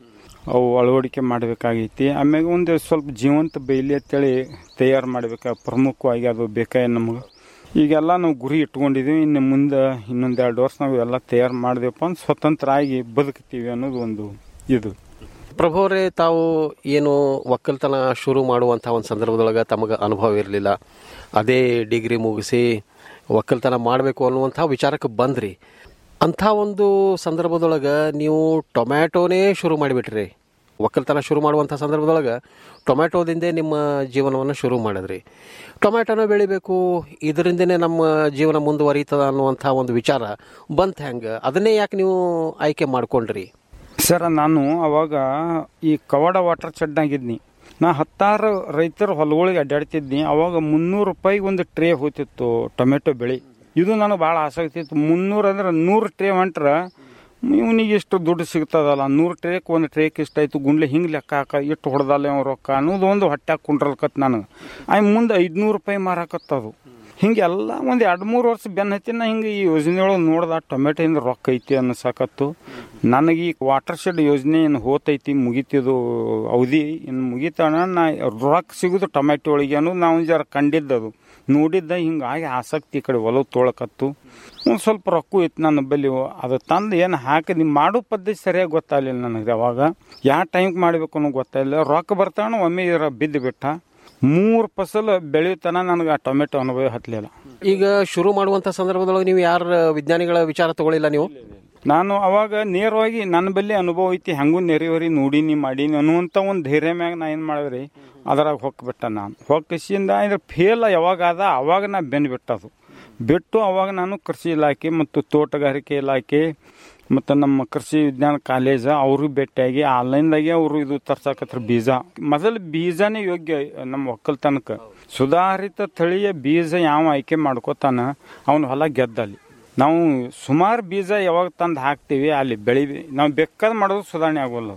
ಅವು ಅಳವಡಿಕೆ ಮಾಡಬೇಕಾಗೈತಿ ಆಮ್ಯಾಗ ಒಂದು ಸ್ವಲ್ಪ ಜೀವಂತ ಬೈಲಿ ಅಂತೇಳಿ ತಯಾರು ಮಾಡ್ಬೇಕು ಪ್ರಮುಖವಾಗಿ ಅದು ಬೇಕಾಯ ನಮಗೆ ಈಗೆಲ್ಲ ನಾವು ಗುರಿ ಇಟ್ಕೊಂಡಿದ್ದೀವಿ ಇನ್ನು ಮುಂದೆ ಇನ್ನೊಂದು ಎರಡು ವರ್ಷ ನಾವು ಎಲ್ಲ ತಯಾರು ಮಾಡಿದೆವಪ್ಪ ಅಂದ್ರೆ ಸ್ವತಂತ್ರ ಆಗಿ ಬದುಕ್ತೀವಿ ಅನ್ನೋದು ಒಂದು ಇದು ಪ್ರಭುವರೇ ತಾವು ಏನು ಒಕ್ಕಲ್ತನ ಶುರು ಮಾಡುವಂಥ ಒಂದು ಸಂದರ್ಭದೊಳಗೆ ತಮಗೆ ಅನುಭವ ಇರಲಿಲ್ಲ ಅದೇ ಡಿಗ್ರಿ ಮುಗಿಸಿ ಒಕ್ಕಲ್ತನ ಮಾಡಬೇಕು ಅನ್ನುವಂಥ ವಿಚಾರಕ್ಕೆ ಬಂದ್ರಿ ಅಂಥ ಒಂದು ಸಂದರ್ಭದೊಳಗೆ ನೀವು ಟೊಮ್ಯಾಟೋನೇ ಶುರು ಮಾಡಿಬಿಟ್ರಿ ಒಕ್ಕಲ್ತನ ಶುರು ಮಾಡುವಂಥ ಸಂದರ್ಭದೊಳಗೆ ಟೊಮ್ಯಾಟೋದಿಂದೇ ನಿಮ್ಮ ಜೀವನವನ್ನು ಶುರು ಮಾಡಿದ್ರಿ ಟೊಮ್ಯಾಟೋನ ಬೆಳಿಬೇಕು ಇದರಿಂದನೇ ನಮ್ಮ ಜೀವನ ಮುಂದುವರಿತದ ಅನ್ನುವಂಥ ಒಂದು ವಿಚಾರ ಬಂತ ಹೆಂಗೆ ಅದನ್ನೇ ಯಾಕೆ ನೀವು ಆಯ್ಕೆ ಮಾಡ್ಕೊಂಡ್ರಿ ಸರ್ ನಾನು ಅವಾಗ ಈ ಕವಡ ವಾಟರ್ ಚೆಡ್ನಾಗಿದ್ನಿ ನಾ ಹತ್ತಾರು ರೈತರ ಹೊಲಗಳಿಗೆ ಅಡ್ಡಾಡ್ತಿದ್ನಿ ಅವಾಗ ಮುನ್ನೂರು ರೂಪಾಯಿಗೆ ಒಂದು ಟ್ರೇ ಹೋಗ್ತಿತ್ತು ಟೊಮೆಟೊ ಬೆಳೆ ಇದು ನನಗೆ ಭಾಳ ಆಸಕ್ತಿ ಇತ್ತು ಮುನ್ನೂರು ಅಂದ್ರೆ ನೂರು ಟ್ರೇ ಹೊಂಟ್ರೆ ಇವನಿಗೆ ಇಷ್ಟು ದುಡ್ಡು ಸಿಗ್ತದಲ್ಲ ನೂರು ಟ್ರೇಕ್ ಒಂದು ಟ್ರೇಕ್ ಇಷ್ಟ ಆಯ್ತು ಗುಂಡ್ಲೆ ಹಿಂಗೆ ಲೆಕ್ಕ ಹಾಕ ಇಟ್ಟು ಹೊಡೆದಲ್ಲ ಇವ್ ರೊಕ್ಕ ಅನ್ನೋದು ಒಂದು ಹೊಟ್ಯಾಗ ಕುಂಡ್ರಲ್ಕತ್ ನನಗೆ ಆಯ್ ಮುಂದೆ ಐದುನೂರು ರೂಪಾಯಿ ಮಾರಾಕತ್ತದು ಹಿಂಗೆಲ್ಲ ಒಂದು ಎರಡು ಮೂರು ವರ್ಷ ಬೆನ್ನ ಹತ್ತಿನ ಹಿಂಗೆ ಈ ಯೋಜನೆಯೊಳಗೆ ನೋಡ್ದ ಟೊಮೆಟೊಯಿಂದ ರೊಕ್ಕ ಐತಿ ಅನ್ನಿಸಕತ್ತು ನನಗೆ ಈ ವಾಟರ್ ಶೆಡ್ ಯೋಜನೆ ಏನು ಹೋತೈತಿ ಮುಗಿತಿದು ಅವಧಿ ಇನ್ನು ಮುಗಿತಾನ ನಾ ರೊಕ್ಕ ಸಿಗೋದು ಟೊಮೆಟೊ ಒಳಗೆ ಅನ್ನೋದು ನಾವು ಜರ ಕಂಡಿದ್ದದು ನೋಡಿದ್ದ ಹಿಂಗಾಗಿ ಆಸಕ್ತಿ ಈ ಕಡೆ ಒಲವು ತೊಳಕತ್ತು ಒಂದು ಸ್ವಲ್ಪ ರೊಕ್ಕ ಇತ್ತು ನನ್ನ ಬಲ್ಲಿ ಅದು ತಂದು ಏನು ಹಾಕಿದ್ ಮಾಡೋ ಪದ್ಧತಿ ಸರಿಯಾಗಿ ಗೊತ್ತಾಗಲಿಲ್ಲ ನನಗೆ ಅವಾಗ ಯಾವ ಟೈಮ್ಗೆ ಮಾಡಬೇಕು ಅನ್ನೋ ಗೊತ್ತಾಗಿಲ್ಲ ರೊಕ್ಕ ಬರ್ತಾನ ಒಮ್ಮೆ ಇರ ಬಿದ್ದು ಬಿಟ್ಟ ಮೂರು ಫಸಲು ಬೆಳೆಯುತ್ತಾನ ನನಗೆ ಆ ಟೊಮೆಟೊ ಅನುಭವ ಹತ್ತಲಿಲ್ಲ ಈಗ ಶುರು ಮಾಡುವಂಥ ಸಂದರ್ಭದೊಳಗೆ ನೀವು ಯಾರ ವಿಜ್ಞಾನಿಗಳ ವಿಚಾರ ತಗೊಳ್ಳಿಲ್ಲ ನೀವು ನಾನು ಅವಾಗ ನೇರವಾಗಿ ನನ್ನ ಬಲ್ಲಿ ಅನುಭವ ಐತಿ ಹೆಂಗೂ ನೆರೆಯವರಿ ನೋಡೀನಿ ಮಾಡೀನಿ ಅನ್ನುವಂಥ ಒಂದು ಧೈರ್ಯ ಮ್ಯಾಗ ನಾ ಏನು ಮಾಡಿದ್ರಿ ಅದ್ರಾಗ ಹೊಕ್ಬಿಟ್ಟ ನಾನು ಹೊಕ್ಕಿಸಿಂದ ಇದ್ರ ಫೇಲ್ ಯಾವಾಗ ಆದ ಅವಾಗ ನಾ ಬೆನ್ನು ಬಿಟ್ಟದು ಬಿಟ್ಟು ಅವಾಗ ನಾನು ಕೃಷಿ ಇಲಾಖೆ ಮತ್ತು ತೋಟಗಾರಿಕೆ ಇಲಾಖೆ ಮತ್ತು ನಮ್ಮ ಕೃಷಿ ವಿಜ್ಞಾನ ಕಾಲೇಜ್ ಅವ್ರಿಗೆ ಭೇಟಿಯಾಗಿ ಆನ್ಲೈನ್ದಾಗೆ ಅವರು ಇದು ತರ್ಸಕತ್ರ ಬೀಜ ಮೊದಲು ಬೀಜನೇ ಯೋಗ್ಯ ನಮ್ಮ ಒಕ್ಕಲ್ತನಕ್ಕೆ ಸುಧಾರಿತ ತಳಿಯ ಬೀಜ ಯಾವ ಆಯ್ಕೆ ಮಾಡ್ಕೋತಾನ ಅವನ ಹೊಲ ಗೆದ್ದಲ್ಲಿ ನಾವು ಸುಮಾರು ಬೀಜ ಯಾವಾಗ ತಂದು ಹಾಕ್ತೀವಿ ಅಲ್ಲಿ ಬೆಳಿ ನಾವು ಬೇಕಾದ ಮಾಡೋದು ಸುಧಾರಣೆ ಆಗೋಲ್ಲ ಅದು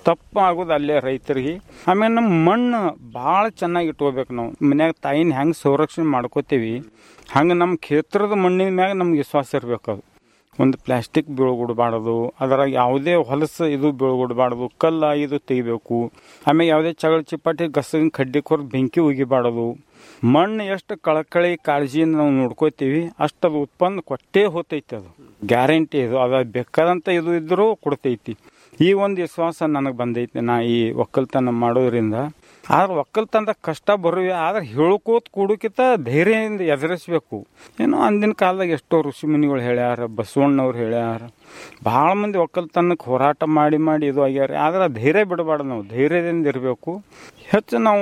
ತಪ್ಪು ಆಗೋದು ಅಲ್ಲೇ ರೈತರಿಗೆ ಆಮೇಲೆ ನಮ್ಮ ಮಣ್ಣು ಭಾಳ ಚೆನ್ನಾಗಿ ಇಟ್ಕೋಬೇಕು ನಾವು ಮನ್ಯಾಗ ತಾಯಿನ ಹೆಂಗೆ ಸಂರಕ್ಷಣೆ ಮಾಡ್ಕೋತೀವಿ ಹಂಗೆ ನಮ್ಮ ಕ್ಷೇತ್ರದ ಮಣ್ಣಿನ ಮ್ಯಾಗ ನಮ್ಗೆ ವಿಶ್ವಾಸ ಇರಬೇಕು ಅದು ಒಂದು ಪ್ಲಾಸ್ಟಿಕ್ ಬೀಳ್ಗುಡ್ಬಾರ್ದು ಅದರಾಗ ಯಾವುದೇ ಹೊಲಸು ಇದು ಬೀಳ್ಗುಡ್ಬಾರ್ದು ಕಲ್ಲ ಇದು ತೆಗಿಬೇಕು ಆಮೇಲೆ ಯಾವುದೇ ಚಗಳ ಚಿಪ್ಪಾಟಿ ಗಸಗಿನ ಕಡ್ಡಿ ಕೊರ್ದು ಬೆಂಕಿ ಉಗಿಬಾರ್ದು ಮಣ್ಣು ಎಷ್ಟು ಕಳಕಳಿ ಕಾಳಜಿಯಿಂದ ನಾವು ನೋಡ್ಕೋತೀವಿ ಅಷ್ಟು ಅದು ಉತ್ಪನ್ನ ಕೊಟ್ಟೇ ಹೋತೈತಿ ಅದು ಗ್ಯಾರಂಟಿ ಇದು ಅದು ಬೇಕಾದಂಥ ಇದು ಇದ್ರೂ ಕೊಡ್ತೈತಿ ಈ ಒಂದು ವಿಶ್ವಾಸ ನನಗೆ ಬಂದೈತಿ ನಾ ಈ ಒಕ್ಕಲ್ತನ ಮಾಡೋದ್ರಿಂದ ಆದ್ರೆ ಒಕ್ಕಲ್ತನದ ಕಷ್ಟ ಬರುವೆ ಆದ್ರೆ ಹೇಳ್ಕೋತ ಕೂಡಕ್ಕಿಂತ ಧೈರ್ಯದಿಂದ ಎದುರಿಸ್ಬೇಕು ಏನೋ ಅಂದಿನ ಕಾಲದಾಗ ಎಷ್ಟೋ ಋಷಿ ಮುನಿಗಳು ಹೇಳ್ಯಾರ ಬಸವಣ್ಣವ್ರು ಹೇಳ್ಯಾರ ಭಾಳ ಮಂದಿ ಒಕ್ಕಲ್ತನಕ್ಕೆ ಹೋರಾಟ ಮಾಡಿ ಮಾಡಿ ಇದು ಆಗ್ಯಾರ ಆದ್ರೆ ಧೈರ್ಯ ಬಿಡಬಾರ್ದು ನಾವು ಧೈರ್ಯದಿಂದ ಇರಬೇಕು ಹೆಚ್ಚು ನಾವು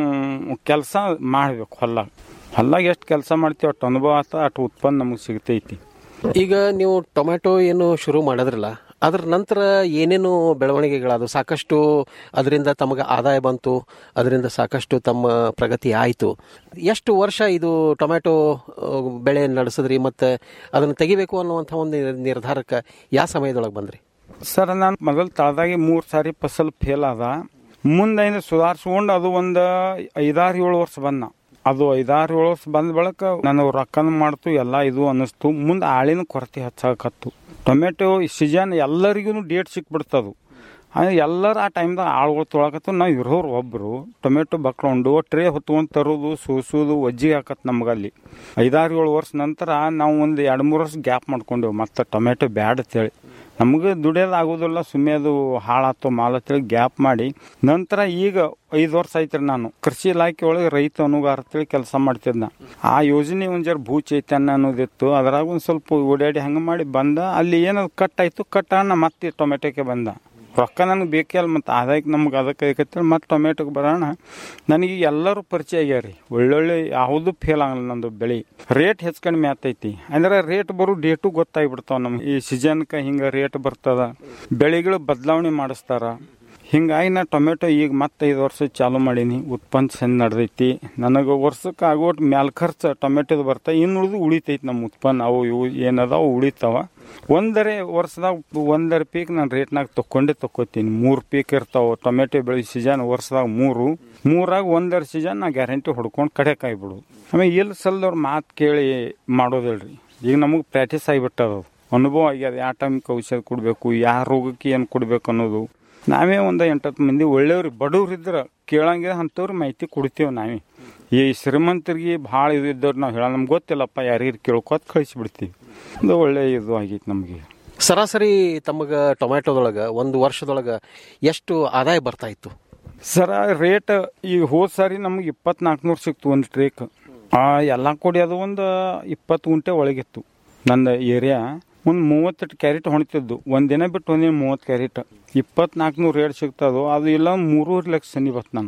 ಕೆಲಸ ಮಾಡಬೇಕು ಹೊಲ್ಲಾಗ ಹೊಲ್ಲಾಗ ಎಷ್ಟು ಕೆಲಸ ಮಾಡ್ತೀವಿ ಅಷ್ಟು ಅನುಭವ ಆತ ಅಷ್ಟು ಉತ್ಪನ್ನ ನಮಗೆ ಸಿಗ್ತೈತಿ ಈಗ ನೀವು ಟೊಮ್ಯಾಟೊ ಏನು ಶುರು ಮಾಡಿದ್ರಲ್ಲ ಅದ್ರ ನಂತರ ಏನೇನು ಬೆಳವಣಿಗೆಗಳದು ಸಾಕಷ್ಟು ಅದರಿಂದ ತಮಗೆ ಆದಾಯ ಬಂತು ಅದರಿಂದ ಸಾಕಷ್ಟು ತಮ್ಮ ಪ್ರಗತಿ ಆಯಿತು ಎಷ್ಟು ವರ್ಷ ಇದು ಟೊಮ್ಯಾಟೊ ಆ, ಬೆಳೆ ನಡೆಸಿದ್ರಿ ಮತ್ತು ಅದನ್ನು ತೆಗಿಬೇಕು ಅನ್ನುವಂಥ ಒಂದು ನಿರ್ಧಾರಕ್ಕೆ ಯಾವ ಸಮಯದೊಳಗೆ ಬಂದ್ರಿ ಸರ್ ನಾನು ಮೊದಲು ತಳದಾಗಿ ಮೂರು ಸಾರಿ ಫಸಲ್ ಫೇಲ್ ಆದ ಮುಂದೆ ಸುಧಾರಿಸ್ಕೊಂಡು ಅದು ಒಂದು ಐದಾರು ಏಳು ವರ್ಷ ಬಂದ ಅದು ಐದಾರು ಏಳು ವರ್ಷ ಬಂದ ಬಳಿಕ ನಾನು ರೊಕ್ಕನ ಮಾಡ್ತು ಎಲ್ಲ ಇದು ಅನ್ನಿಸ್ತು ಮುಂದೆ ಆಳಿನ ಕೊರತೆ ಹೆಚ್ಚಾಕತ್ತು ಟೊಮೆಟೊ ಸೀಸನ್ ಎಲ್ಲರಿಗೂ ಡೇಟ್ ಸಿಕ್ಬಿಡ್ತದು ಅಂದ್ರೆ ಎಲ್ಲರೂ ಆ ಟೈಮ್ದಾಗ ಆಳುಗಳು ತೊಳಕತ್ತು ನಾವು ಇರೋರು ಒಬ್ಬರು ಟೊಮೆಟೊ ಬಕ್ಕೊಂಡು ಟ್ರೇ ಹೊತ್ಕೊಂಡು ತರೋದು ಸೂಸೋದು ಒಜ್ಜಿಗೆ ಹಾಕತ್ ನಮ್ಗಲ್ಲಿ ಐದಾರು ಏಳು ವರ್ಷ ನಂತರ ನಾವು ಒಂದು ಎರಡು ಮೂರು ವರ್ಷ ಗ್ಯಾಪ್ ಮಾಡ್ಕೊಂಡೆವು ಮತ್ತೆ ಟೊಮೆಟೊ ಬ್ಯಾಡ್ ಅಂತೇಳಿ ನಮಗೆ ದುಡಿಯೋದು ಆಗೋದಿಲ್ಲ ಸುಮ್ಮನೆ ಅದು ಹಾಳಾತು ಮಾಲ್ ಅಂತೇಳಿ ಗ್ಯಾಪ್ ಮಾಡಿ ನಂತರ ಈಗ ಐದು ವರ್ಷ ಆಯ್ತು ನಾನು ಕೃಷಿ ಇಲಾಖೆ ಒಳಗೆ ರೈತ ಅನುಗಾರ ಅಂತೇಳಿ ಕೆಲಸ ಮಾಡ್ತಿದ್ನ ಆ ಯೋಜನೆ ಒಂದು ಜರ ಭೂ ಚೈತನ್ಯ ಅನ್ನೋದಿತ್ತು ಅದ್ರಾಗ ಒಂದು ಸ್ವಲ್ಪ ಓಡಾಡಿ ಹಂಗೆ ಮಾಡಿ ಬಂದ ಅಲ್ಲಿ ಏನದು ಕಟ್ ಆಯ್ತು ಕಟ್ ಅಣ್ಣ ಮತ್ತೆ ಟೊಮೆಟೊಕ್ಕೆ ಬಂದ ರೊಕ್ಕ ನನಗೆ ಬೇಕೇ ಅಲ್ಲ ಮತ್ತು ಆದಾಯಕ್ಕೆ ನಮ್ಗೆ ಅದಕ್ಕೆ ಐಕತ್ತೇಳಿ ಮತ್ತೆ ಟೊಮೆಟೊಗೆ ಬರೋಣ ನನಗೆ ಎಲ್ಲರೂ ಪರಿಚಯ ಆಗ್ಯಾರ ರೀ ಒಳ್ಳೊಳ್ಳೆ ಯಾವುದು ಫೇಲ್ ಆಗಲ್ಲ ನಂದು ಬೆಳೆ ರೇಟ್ ಹೆಚ್ಚು ಕಡಿಮೆ ಆಗ್ತೈತಿ ಅಂದ್ರೆ ರೇಟ್ ಬರೋ ಡೇಟು ಗೊತ್ತಾಗ್ಬಿಡ್ತಾವ ನಮ್ಗೆ ಈ ಸೀಸನ್ಗೆ ಹಿಂಗೆ ರೇಟ್ ಬರ್ತದ ಬೆಳೆಗಳು ಬದಲಾವಣೆ ಮಾಡಿಸ್ತಾರ ಹಿಂಗಾಗಿ ನಾ ಟೊಮೆಟೊ ಈಗ ಮತ್ತೆ ಐದು ವರ್ಷ ಚಾಲು ಮಾಡೀನಿ ಉತ್ಪನ್ನ ಚೆಂದ ನಡೆದೈತಿ ನನಗೆ ವರ್ಷಕ್ಕೆ ಆಗೋಟ್ ಮ್ಯಾಲ ಖರ್ಚು ಟೊಮೆಟೊದು ಬರ್ತಾ ಇನ್ನು ಉಳಿದು ಉಳಿತೈತಿ ನಮ್ಮ ಉತ್ಪನ್ನ ಅವು ಇವು ಏನದಾವ ಉಳಿತಾವ ಒಂದರೆ ವರ್ಷದಾಗ ಒಂದರ ಪೀಕ್ ನಾನು ರೇಟ್ನಾಗ ತಕೊಂಡೇ ತಕ್ಕೋತೀನಿ ಮೂರು ಪೀಕ್ ಇರ್ತಾವ ಟೊಮೆಟೊ ಬೆಳೆ ಸೀಸನ್ ವರ್ಷದಾಗ ಮೂರು ಮೂರಾಗ ಒಂದರ ಸೀಸನ್ ನಾ ಗ್ಯಾರಂಟಿ ಹೊಡ್ಕೊಂಡು ಕಡೆ ಕಾಯ್ಬಿಡು ಆಮೇಲೆ ಇಲ್ಲಿ ಸಲ್ದವ್ರ ಮಾತು ಕೇಳಿ ಮಾಡೋದಿಲ್ರಿ ಈಗ ನಮಗೆ ಪ್ರಾಕ್ಟೀಸ್ ಆಗಿಬಿಟ್ಟದ ಅನುಭವ ಆಗ್ಯದ ಯಾವ ಟೈಮ್ಗೆ ಔಷಧ ಕೊಡಬೇಕು ಯಾವ ರೋಗಕ್ಕೆ ಏನು ಕೊಡಬೇಕು ಅನ್ನೋದು ನಾವೇ ಒಂದು ಎಂಟತ್ತು ಮಂದಿ ಒಳ್ಳೆಯವ್ರು ಬಡವ್ರು ಇದ್ರೆ ಕೇಳಂಗೆ ಅಂಥವ್ರು ಮಾಹಿತಿ ಕೊಡ್ತೀವಿ ನಾವೇ ಈ ಶ್ರೀಮಂತರಿಗೆ ಭಾಳ ಇದು ಇದ್ದವ್ರು ನಾವು ಹೇಳ ನಮ್ಗೆ ಗೊತ್ತಿಲ್ಲಪ್ಪ ಯಾರಿಗೆ ಕೇಳ್ಕೊತ ಕಳಿಸಿಬಿಡ್ತೀವಿ ಅದು ಒಳ್ಳೆ ಇದು ಆಗೈತೆ ನಮಗೆ ಸರಾಸರಿ ತಮಗೆ ಟೊಮ್ಯಾಟೊದೊಳಗೆ ಒಂದು ವರ್ಷದೊಳಗೆ ಎಷ್ಟು ಆದಾಯ ಬರ್ತಾ ಇತ್ತು ಸರ ರೇಟ್ ಈಗ ಹೋದ ಸಾರಿ ನಮ್ಗೆ ಇಪ್ಪತ್ನಾಲ್ಕುನೂರು ಸಿಕ್ತು ಒಂದು ಟ್ರೇಕ್ ಆ ಎಲ್ಲ ಕೊಡಿ ಅದು ಒಂದು ಇಪ್ಪತ್ತು ಗುಂಟೆ ಒಳಗಿತ್ತು ನನ್ನ ಏರಿಯಾ ಒಂದು ಮೂವತ್ತೆಂಟು ಕ್ಯಾರೆಟ್ ಹೊಣ್ತಿದ್ದು ಒಂದು ದಿನ ಬಿಟ್ಟು ಒಂದಿನ ಮೂವತ್ತು ಕ್ಯಾರೆಟ್ ಇಪ್ಪತ್ನಾಲ್ಕುನೂರು ರೇಟ್ ಸಿಗ್ತದೋ ಅದು ಇಲ್ಲ ಮೂರುವರೆ ಲಕ್ಷ ಸನಿ ಬತ್ತು ನಾನು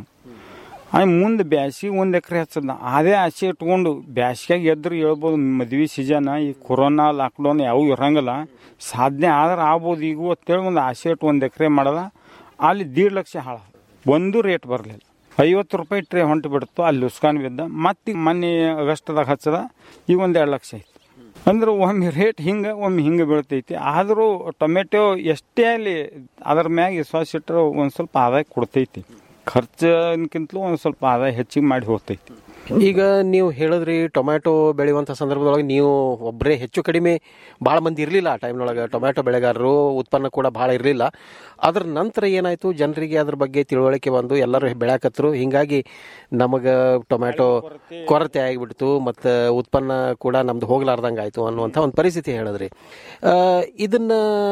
ಆ ಮುಂದೆ ಬ್ಯಾಸಿಗೆ ಒಂದು ಎಕರೆ ಹಚ್ಚದ ಅದೇ ಆಸೆ ಇಟ್ಕೊಂಡು ಬ್ಯಾಸಿಗ್ಯಾಗ ಎದ್ರು ಹೇಳ್ಬೋದು ಮದ್ವೆ ಸೀಸನ್ ಈ ಕೊರೋನಾ ಲಾಕ್ಡೌನ್ ಯಾವ ಇರಂಗಿಲ್ಲ ಸಾಧನೆ ಆದ್ರೆ ಆಗ್ಬೋದು ಈಗ ಅಂತೇಳಿ ಒಂದು ಆಸೆ ಇಟ್ಟು ಒಂದು ಎಕರೆ ಮಾಡದ ಅಲ್ಲಿ ದೀಡ್ ಲಕ್ಷ ಹಾಳ ಒಂದು ರೇಟ್ ಬರಲಿಲ್ಲ ಐವತ್ತು ರೂಪಾಯಿ ಟ್ರೇ ಹೊಂಟು ಬಿಡ್ತು ಅಲ್ಲಿ ಉಸ್ಕಾನ್ ಬಿದ್ದ ಮತ್ತೆ ಮೊನ್ನೆ ಆಗಸ್ಟ್ದಾಗ ಹಚ್ಚದ ಈಗ ಒಂದು ಎರಡು ಲಕ್ಷ ಐತಿ ಅಂದ್ರೆ ಒಮ್ಮೆ ರೇಟ್ ಹಿಂಗೆ ಒಮ್ಮೆ ಹಿಂಗೆ ಬೀಳ್ತೈತಿ ಆದರೂ ಟೊಮೆಟೊ ಎಷ್ಟೇ ಅಲ್ಲಿ ಅದ್ರ ಮ್ಯಾಗ ವಿಶ್ವಾಸ ಇಟ್ಟರೆ ಒಂದು ಸ್ವಲ್ಪ ಆದಾಯ ಕೊಡ್ತೈತಿ ಖರ್ಚಿನಕ್ಕಿಂತಲೂ ಒಂದು ಸ್ವಲ್ಪ ಆದಾಯ ಹೆಚ್ಚಿಗೆ ಮಾಡಿ ಹೋಗ್ತೈತಿ ಈಗ ನೀವು ಹೇಳಿದ್ರಿ ಟೊಮ್ಯಾಟೊ ಬೆಳೆಯುವಂಥ ಸಂದರ್ಭದೊಳಗೆ ನೀವು ಒಬ್ಬರೇ ಹೆಚ್ಚು ಕಡಿಮೆ ಭಾಳ ಮಂದಿ ಇರಲಿಲ್ಲ ಆ ಟೈಮ್ನೊಳಗೆ ಟೊಮ್ಯಾಟೊ ಬೆಳೆಗಾರರು ಉತ್ಪನ್ನ ಕೂಡ ಭಾಳ ಇರಲಿಲ್ಲ ಅದ್ರ ನಂತರ ಏನಾಯಿತು ಜನರಿಗೆ ಅದ್ರ ಬಗ್ಗೆ ತಿಳುವಳಿಕೆ ಬಂದು ಎಲ್ಲರೂ ಬೆಳ್ಯಾಕತ್ರು ಹಿಂಗಾಗಿ ನಮಗೆ ಟೊಮ್ಯಾಟೊ ಕೊರತೆ ಆಗಿಬಿಡ್ತು ಮತ್ತು ಉತ್ಪನ್ನ ಕೂಡ ನಮ್ದು ಹೋಗ್ಲಾರ್ದಂಗೆ ಆಯಿತು ಅನ್ನುವಂಥ ಒಂದು ಪರಿಸ್ಥಿತಿ ಹೇಳಿದ್ರಿ ಆ, ಇದನ್ನ